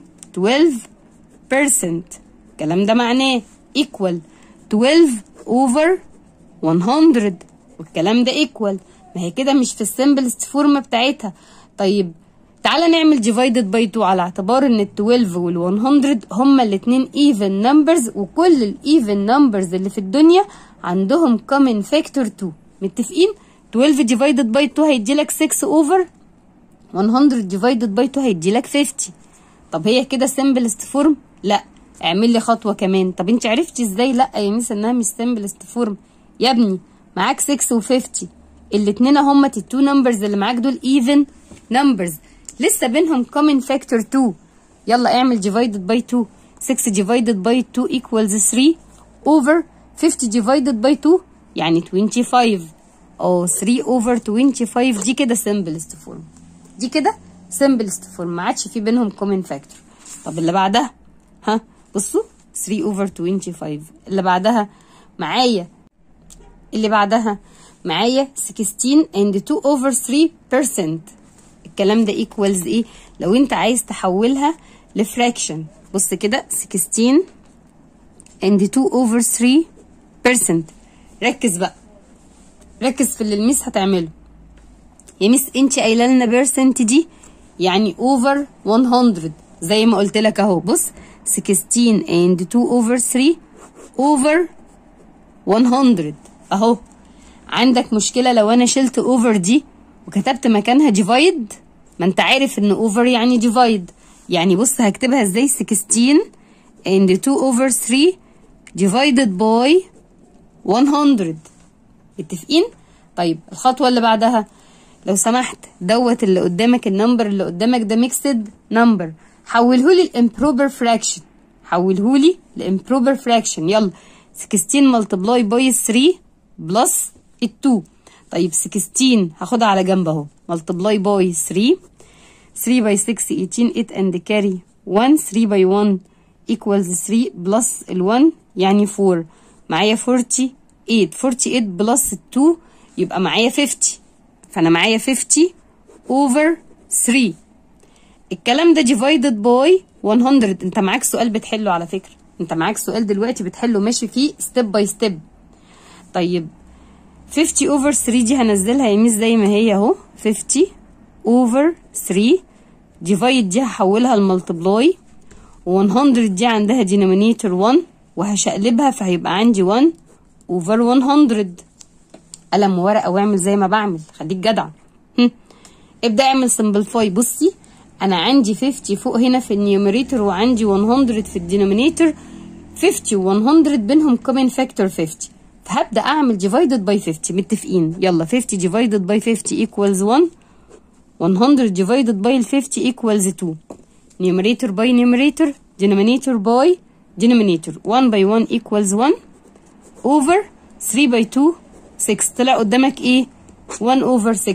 12% الكلام ده معناه equal 12 over 100 والكلام ده equal ما هي كده مش في السمبلست فورم بتاعتها طيب تعالى نعمل divided by 2 على اعتبار ان ال 12 وال 100 هما الاتنين even numbers وكل ال even numbers اللي في الدنيا عندهم common factor 2 متفقين 12 divided by 2 هيديلك 6 over 100 divided by 2 هيديلك 50 طب هي كده simplest form لا اعمل لي خطوه كمان طب انت عرفتي ازاي لا يا ميس انها مش simplest form يا ابني معاك 6 و50 الاتنين هما التو نمبرز اللي معاك دول even numbers لسه بينهم common factor 2 يلا اعمل divided by 2 6 divided by 2 equals 3 over 50 divided by 2 يعني 25 او 3 over 25 دي كده simplest form دي كده simplest form ما عادش في بينهم common factor طب اللي بعدها ها بصوا 3 over 25 اللي بعدها معايا اللي بعدها معايا 16 and 2 over 3% الكلام ده equals ايه لو انت عايز تحولها لفراكشن بص كده 16 and 2 over 3% ركز بقى ركز في اللي الميس هتعمله يا ميس انت قايله لنا بيرسنت دي يعني اوفر 100 زي ما قلت لك اهو بص 16 and 2 over 3 over 100 اهو عندك مشكله لو انا شلت اوفر دي وكتبت مكانها ديفايد ما انت عارف ان اوفر يعني ديفايد يعني بص هكتبها ازاي 16 and 2 over 3 divided by 100 متفقين طيب الخطوه اللي بعدها لو سمحت دوت اللي قدامك النمبر اللي قدامك ده ميكسد نمبر حولهولي الامبروبر فراكشن حولهولي الامبروبر فراكشن يلا 16 ملتبلاي باي 3 بلس ال 2 طيب 16 هاخدها على جنب اهو ملتبلاي باي 3 3 باي 6 18 8 اند كاري 1 3 باي 1 equals 3 بلس ال 1 يعني 4 معايا 48 48 بلس ال 2 يبقى معايا 50 فانا معايا 50 over 3 الكلام ده divided by 100 انت معاك سؤال بتحله على فكرة انت معاك سؤال دلوقتي بتحله ماشي فيه ستيب باي ستيب طيب 50 over 3 دي هنزلها يمين زي ما هي اهو 50 over 3 divide دي هحولها لملتبلاي و100 دي عندها denominator 1 وهشقلبها فهيبقى عندي 1 over 100 قلم وورقه واعمل زي ما بعمل خليك جدع هم. ابدا اعمل سمبلفاي بصي انا عندي 50 فوق هنا في النيوميريتور وعندي 100 في الدينومينيتور 50 و 100 بينهم كومن فاكتور 50 فهبدا اعمل ديفايدد باي 50 متفقين يلا 50 ديفايدد باي 50 ايكوالز 1 100 ديفايدد باي 50 ايكوالز 2 نيوميريتور باي نيوميريتور denominator باي denominator 1 باي 1 equals 1 over 3 باي 2 6 طلع قدامك ايه 1 over 6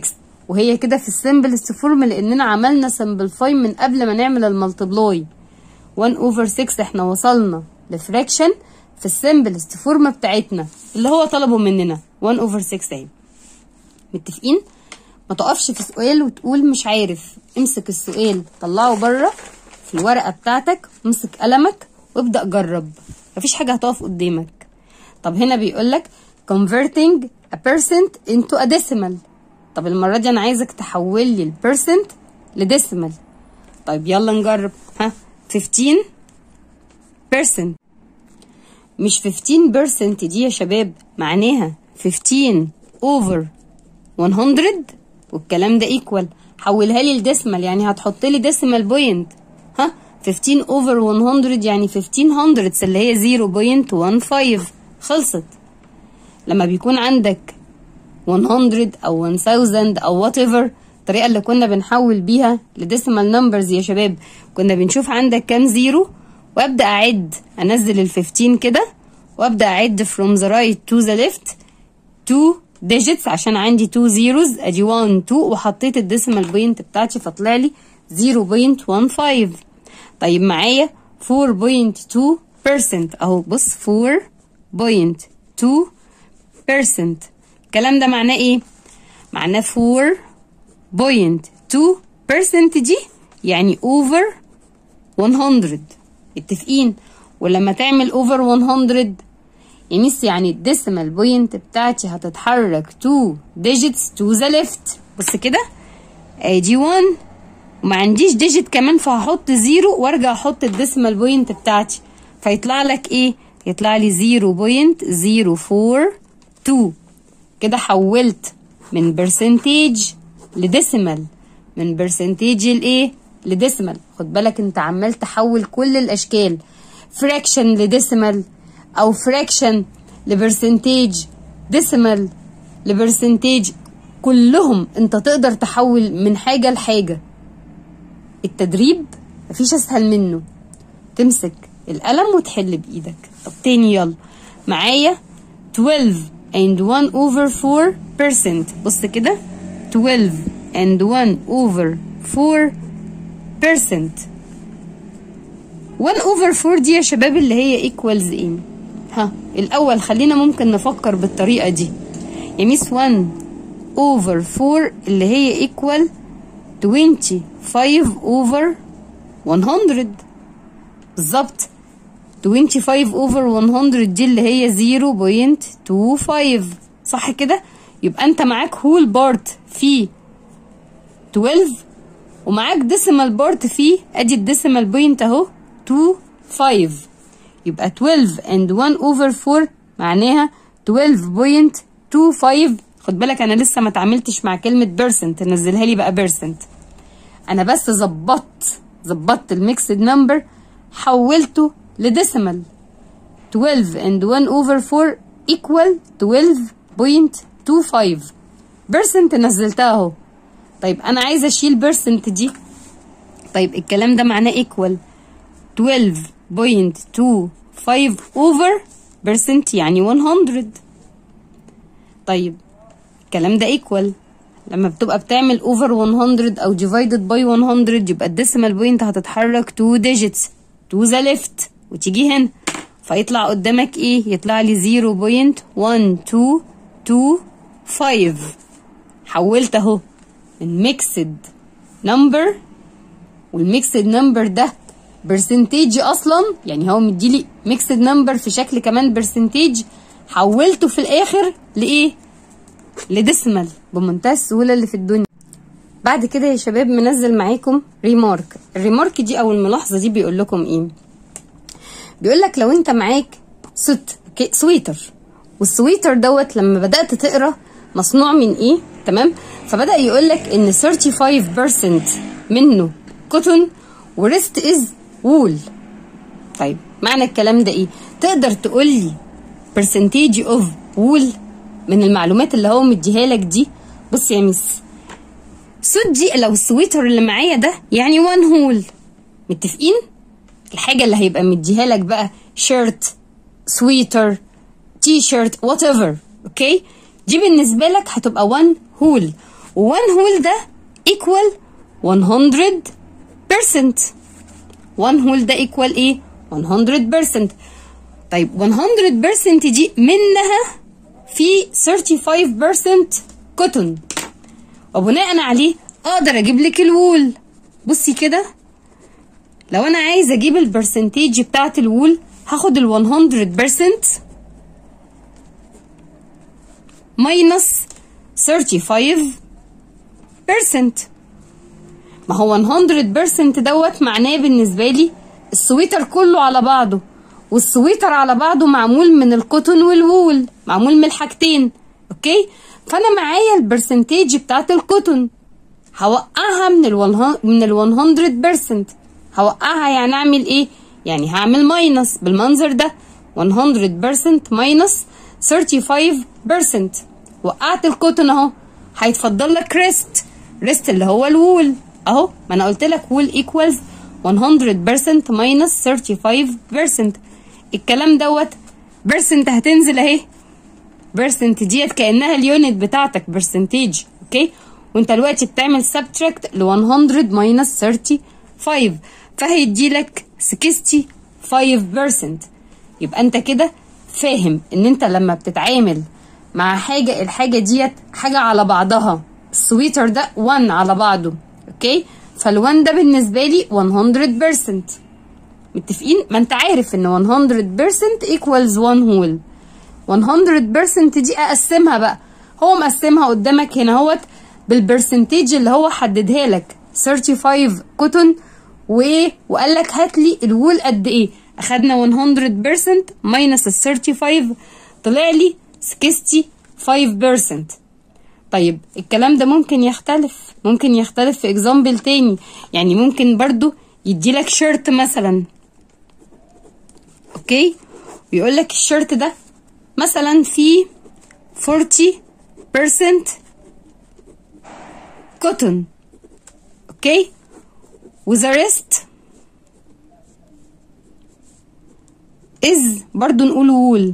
وهي كده في السمبلست فورم لاننا عملنا سمبلفاي من قبل ما نعمل الملتبلاي 1 اوفر 6 احنا وصلنا لفراكشن في السمبلست فورم بتاعتنا اللي هو طلبه مننا 1 اوفر 6 اهي متفقين ما تقفش في سؤال وتقول مش عارف امسك السؤال طلعه بره في الورقه بتاعتك امسك قلمك وابدا جرب مفيش حاجه هتقف قدامك طب هنا بيقول لك converting a percent into a decimal طب المره دي انا عايزك تحول لي البرسنت لديسيمال طيب يلا نجرب ها 15 percent مش 15% دي يا شباب معناها 15 over 100 والكلام ده ايكوال حولها لي لديسمال يعني هتحط لي ديسمال بوينت ها 15 over 100 يعني 1500 اللي هي 0.15 خلصت لما بيكون عندك 100 او 1000 او وات ايفر الطريقه اللي كنا بنحول بيها لديسمال نمبرز يا شباب كنا بنشوف عندك كام زيرو وابدا اعد انزل ال 15 كده وابدا اعد from the right to the left 2 digits عشان عندي 2 zeros ادي 1 2 وحطيت الديسيمال بوينت بتاعتي فطلع لي 0.15 طيب معايا 4.2% اهو بص 4.2% الكلام ده معناه ايه معناه 4.2% دي يعني over 100 متفقين ولما تعمل over 100 يا ميس يعني الديسيمال بوينت بتاعتي هتتحرك 2 digits to the left بص كده ادي 1 وما عنديش ديجيت كمان فهحط زيرو وارجع احط الديسيمال بوينت بتاعتي فيطلع لك ايه يطلع لي 0.042 كده حولت من برسنتيج لديسيمال من برسنتيج لايه لديسيمال خد بالك انت عمال تحول كل الاشكال فراكشن لديسيمال او فراكشن لبرسنتيج ديسيمال لبرسنتيج كلهم انت تقدر تحول من حاجة لحاجة التدريب مفيش اسهل منه تمسك القلم وتحل بايدك طب تاني يلا معايا 12 and 1 over 4 percent بص كده 12 and 1 over 4 percent 1 over 4 دي يا شباب اللي هي equals ايه ها الاول خلينا ممكن نفكر بالطريقه دي يا ميس 1 over 4 اللي هي equal 25 over 100 بالظبط 25 over 100 دي اللي هي 0.25 صح كده يبقى انت معاك هول بارت في 12 ومعاك ديسيمال بارت فيه ادي الديسيمال بوينت اهو 25 يبقى 12 and 1 over 4 معناها 12.25 خد بالك انا لسه ما اتعاملتش مع كلمه بيرسنت نزلها لي بقى بيرسنت انا بس ظبطت ظبطت الميكسد نمبر حولته لديسيمال 12 and 1 over 4 equal 12.25 بيرسنت نزلتها اهو طيب انا عايزه اشيل بيرسنت دي طيب الكلام ده معناه equal 12.25 over percent يعني 100 طيب الكلام ده equal لما بتبقى بتعمل over 100 او divided by 100 يبقى الديسيمال بوينت هتتحرك 2 digits to the left وتيجي هنا فيطلع قدامك ايه يطلع لي 0.1225 حولت اهو من ميكسد نمبر والميكسد نمبر ده برسنتيج اصلا يعني هو مديلي ميكسد نمبر في شكل كمان برسنتيج حولته في الاخر لايه لديسمال بمنتهى السهوله اللي في الدنيا بعد كده يا شباب منزل معاكم ريمارك الريمارك دي او الملاحظه دي بيقول لكم ايه بيقول لك لو انت معاك ست سويتر والسويتر دوت لما بدات تقرا مصنوع من ايه تمام فبدا يقول لك ان 35% منه كوتون وريست از وول طيب معنى الكلام ده ايه تقدر تقول لي percentage اوف وول من المعلومات اللي هو مديها لك دي بص يا ميس سود دي لو السويتر اللي معايا ده يعني وان هول متفقين الحاجه اللي هيبقى مديها لك بقى شيرت سويتر تي شيرت وات ايفر اوكي دي بالنسبه لك هتبقى وان هول و1 هول ده equal 100% 1 هول ده equal ايه 100% طيب 100% دي منها في 35% كوتون وبناء عليه اقدر اجيب لك الوول بصي كده لو انا عايزه اجيب البرسنتيج بتاعت الوول هاخد ال 100% ماينس 35% ما هو 100% دوت معناه بالنسبه لي السويتر كله على بعضه والسويتر على بعضه معمول من الكوتون والوول معمول من الحاجتين اوكي فانا معايا البرسنتيج بتاعت الكوتون هوقعها من ال من ال 100% هوقعها يعني اعمل ايه يعني هعمل ماينس بالمنظر ده 100% ماينس 35% وقعت الكوتون اهو هيتفضل لك ريست ريست اللي هو الوول اهو ما انا قلت لك وول ايكوالز 100% ماينس 35% الكلام دوت بيرسنت هتنزل اهي بيرسنت ديت كانها اليونت بتاعتك برسنتيج اوكي وانت دلوقتي بتعمل سبتراكت ل 100 ماينس 35 فهيدي لك 65% يبقى انت كده فاهم ان انت لما بتتعامل مع حاجه الحاجه ديت حاجه على بعضها السويتر ده 1 على بعضه اوكي فال1 ده بالنسبه لي 100% متفقين ما انت عارف ان 100% equals 1 whole 100% دي اقسمها بقى هو مقسمها قدامك هنا اهوت بالبرسنتيج اللي هو حددها لك 35 كوتون وايه وقال لك هات لي الوول قد ايه اخدنا 100% ماينس ال 35 طلع لي 65% طيب الكلام ده ممكن يختلف ممكن يختلف في اكزامبل تاني يعني ممكن برضو يدي لك شيرت مثلا اوكي ويقول لك الشيرت ده مثلا فيه 40% كوتون اوكي وذا ريست از برضو نقول وول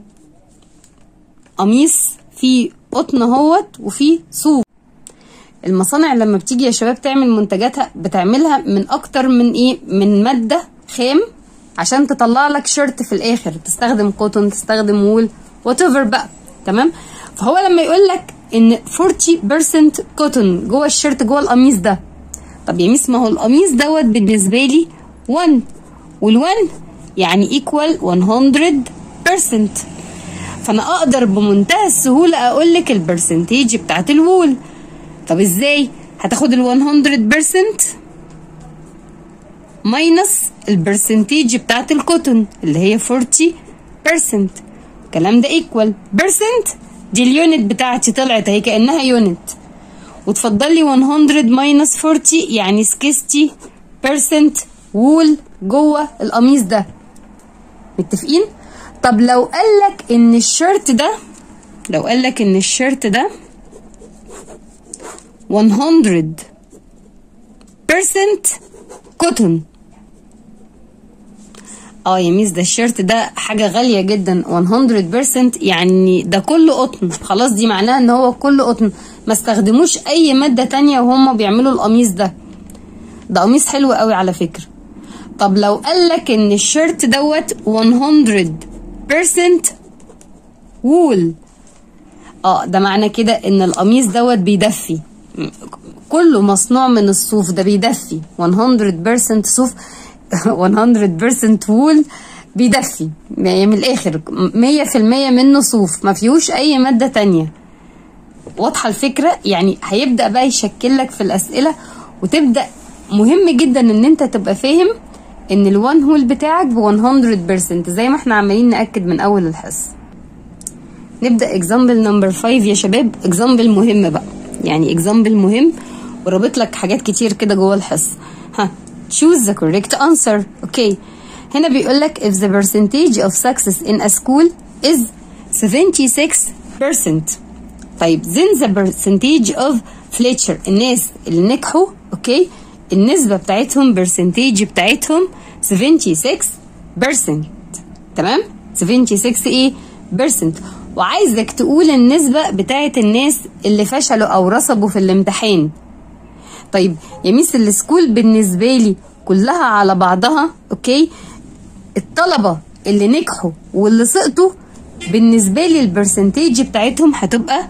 قميص فيه قطن اهوت وفيه صوف المصانع لما بتيجي يا شباب تعمل منتجاتها بتعملها من اكتر من ايه من ماده خام عشان تطلع لك شيرت في الاخر تستخدم كوتون تستخدم وول وات ايفر بقى تمام فهو لما يقول لك ان 40% كوتون جوه الشيرت جوه القميص ده طب يا ميس ما هو القميص دوت بالنسبه لي 1 وال1 يعني ايكوال 100% فانا اقدر بمنتهى السهوله اقول لك البرسنتيج بتاعت الوول طب ازاي هتاخد ال 100% ماينس البرسنتيج بتاعت الكوتون اللي هي 40% الكلام ده ايكوال بيرسنت دي اليونت بتاعتي طلعت اهي كانها يونت وتفضل لي 100 ماينس 40 يعني 60% وول جوه القميص ده متفقين طب لو قالك ان الشيرت ده لو قالك ان الشيرت ده 100% كوتون اه يا ميس ده الشيرت ده حاجة غالية جدا 100% يعني ده كله قطن خلاص دي معناها ان هو كله قطن ما استخدموش اي مادة تانية وهم بيعملوا القميص ده ده قميص حلو قوي على فكرة طب لو قالك ان الشيرت دوت 100% وول اه ده معنى كده ان القميص دوت بيدفي كله مصنوع من الصوف ده بيدفي 100% صوف 100% وول بيدفي يعني من الاخر 100% منه صوف ما فيهوش اي ماده تانية واضحه الفكره يعني هيبدا بقى يشكل لك في الاسئله وتبدا مهم جدا ان انت تبقى فاهم ان الوان هول بتاعك ب 100% زي ما احنا عمالين ناكد من اول الحصه نبدا اكزامبل نمبر 5 يا شباب اكزامبل مهم بقى يعني اكزامبل مهم ورابط لك حاجات كتير كده جوه الحصه ها choose the correct answer okay هنا بيقول لك if the percentage of success in a school is 76% طيب then the percentage of Fletcher الناس اللي نجحوا اوكي النسبة بتاعتهم percentage بتاعتهم 76% تمام 76 ايه percent وعايزك تقول النسبة بتاعة الناس اللي فشلوا أو رسبوا في الامتحان طيب يا ميس السكول بالنسبة لي كلها على بعضها أوكي الطلبة اللي نجحوا واللي سقطوا بالنسبة لي البرسنتيج بتاعتهم هتبقى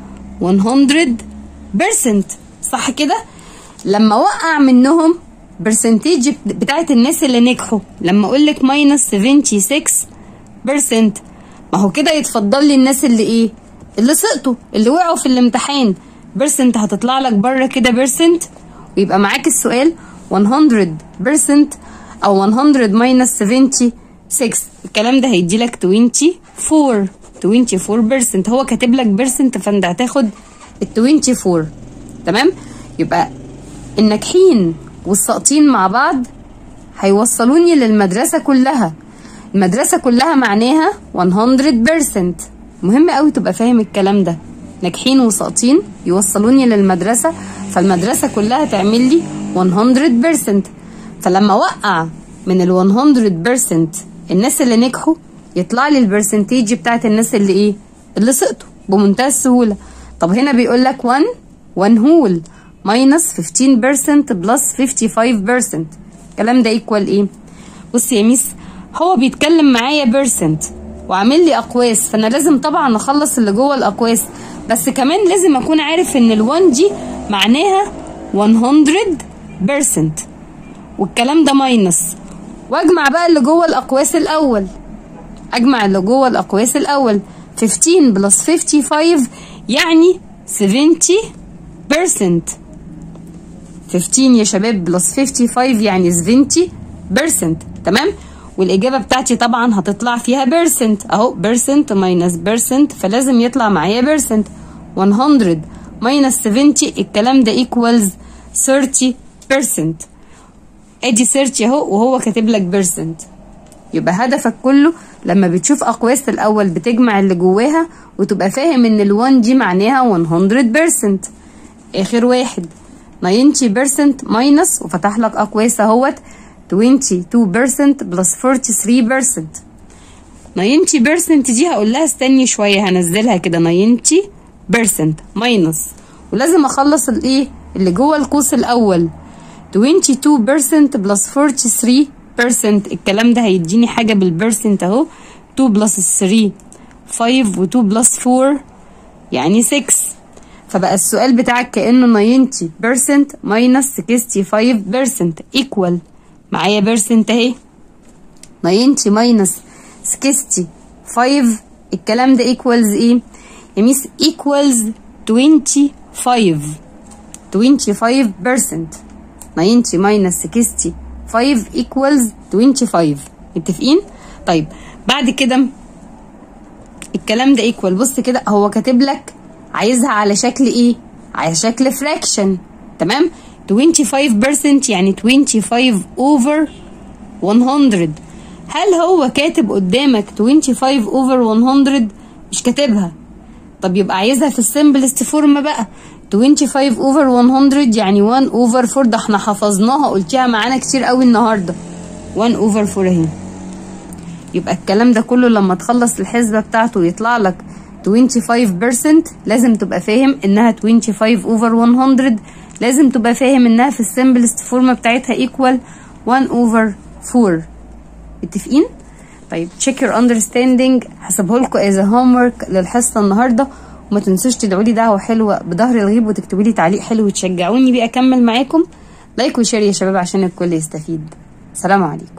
100% صح كده لما وقع منهم برسنتيج بتاعت الناس اللي نجحوا لما اقول لك ماينس 76% ما هو كده يتفضل لي الناس اللي ايه اللي سقطوا اللي وقعوا في الامتحان بيرسنت هتطلع لك بره كده بيرسنت ويبقى معاك السؤال 100% او 100 ماينس 76 الكلام ده هيدي لك 24 24% هو كاتب لك بيرسنت فانت هتاخد ال 24 تمام يبقى الناجحين والساقطين مع بعض هيوصلوني للمدرسة كلها المدرسة كلها معناها 100% مهم قوي تبقى فاهم الكلام ده ناجحين وساقطين يوصلوني للمدرسة فالمدرسة كلها تعمل لي 100% فلما وقع من ال 100% الناس اللي نجحوا يطلع لي البرسنتيج بتاعت الناس اللي ايه اللي سقطوا بمنتهى السهولة طب هنا بيقول لك 1 1 هول ماينس 15% بلس 55% الكلام ده ايكوال ايه بص يا ميس هو بيتكلم معايا بيرسنت وعامل لي اقواس فانا لازم طبعا اخلص اللي جوه الاقواس بس كمان لازم اكون عارف ان ال1 دي معناها 100% والكلام ده ماينس واجمع بقى اللي جوه الاقواس الاول اجمع اللي جوه الاقواس الاول 15 بلس 55 يعني 70% 15 يا شباب بلس 55 يعني 70% تمام والاجابه بتاعتي طبعا هتطلع فيها بيرسنت اهو بيرسنت ماينس بيرسنت فلازم يطلع معايا بيرسنت 100 ماينس 70 الكلام ده ايكوالز 30% ادي 30 اهو وهو كاتب لك بيرسنت يبقى هدفك كله لما بتشوف اقواس الاول بتجمع اللي جواها وتبقى فاهم ان ال1 دي معناها 100% اخر واحد 90% ماينس وفتح لك اقواس اهوت 22% بلس 43% 90% دي هقول لها استني شويه هنزلها كده 90% ماينس ولازم اخلص الايه اللي جوه القوس الاول 22% بلس 43% الكلام ده هيديني حاجه بالبرسنت اهو 2 بلس 3 5 و2 بلس 4 يعني 6 فبقى السؤال بتاعك كأنه 90% ماينس 65% ايكوال معايا بيرسنت اهي 90 ماينس 65 الكلام ده ايكوالز ايه يا ميس ايكوالز 25 25% 90 ماينس 65 ايكوالز 25 متفقين طيب بعد كده الكلام ده ايكوال بص كده هو كاتب لك عايزها على شكل ايه على شكل فراكشن تمام 25% يعني 25 over 100 هل هو كاتب قدامك 25 over 100 مش كاتبها طب يبقى عايزها في السمبلست فورم بقى 25 over 100 يعني 1 over 4 ده احنا حفظناها قلتيها معانا كتير قوي النهارده 1 over 4 اهي يبقى الكلام ده كله لما تخلص الحسبة بتاعته ويطلع لك 25% لازم تبقى فاهم انها 25 over 100 لازم تبقى فاهم انها في السمبلست فورم بتاعتها equal 1 over 4 متفقين؟ طيب check your understanding هسيبه لكم as a homework للحصة النهارده وما تنسوش تدعوا لي دعوة حلوة بظهر الغيب وتكتبوا لي تعليق حلو وتشجعوني بيه اكمل معاكم لايك وشير يا شباب عشان الكل يستفيد سلام عليكم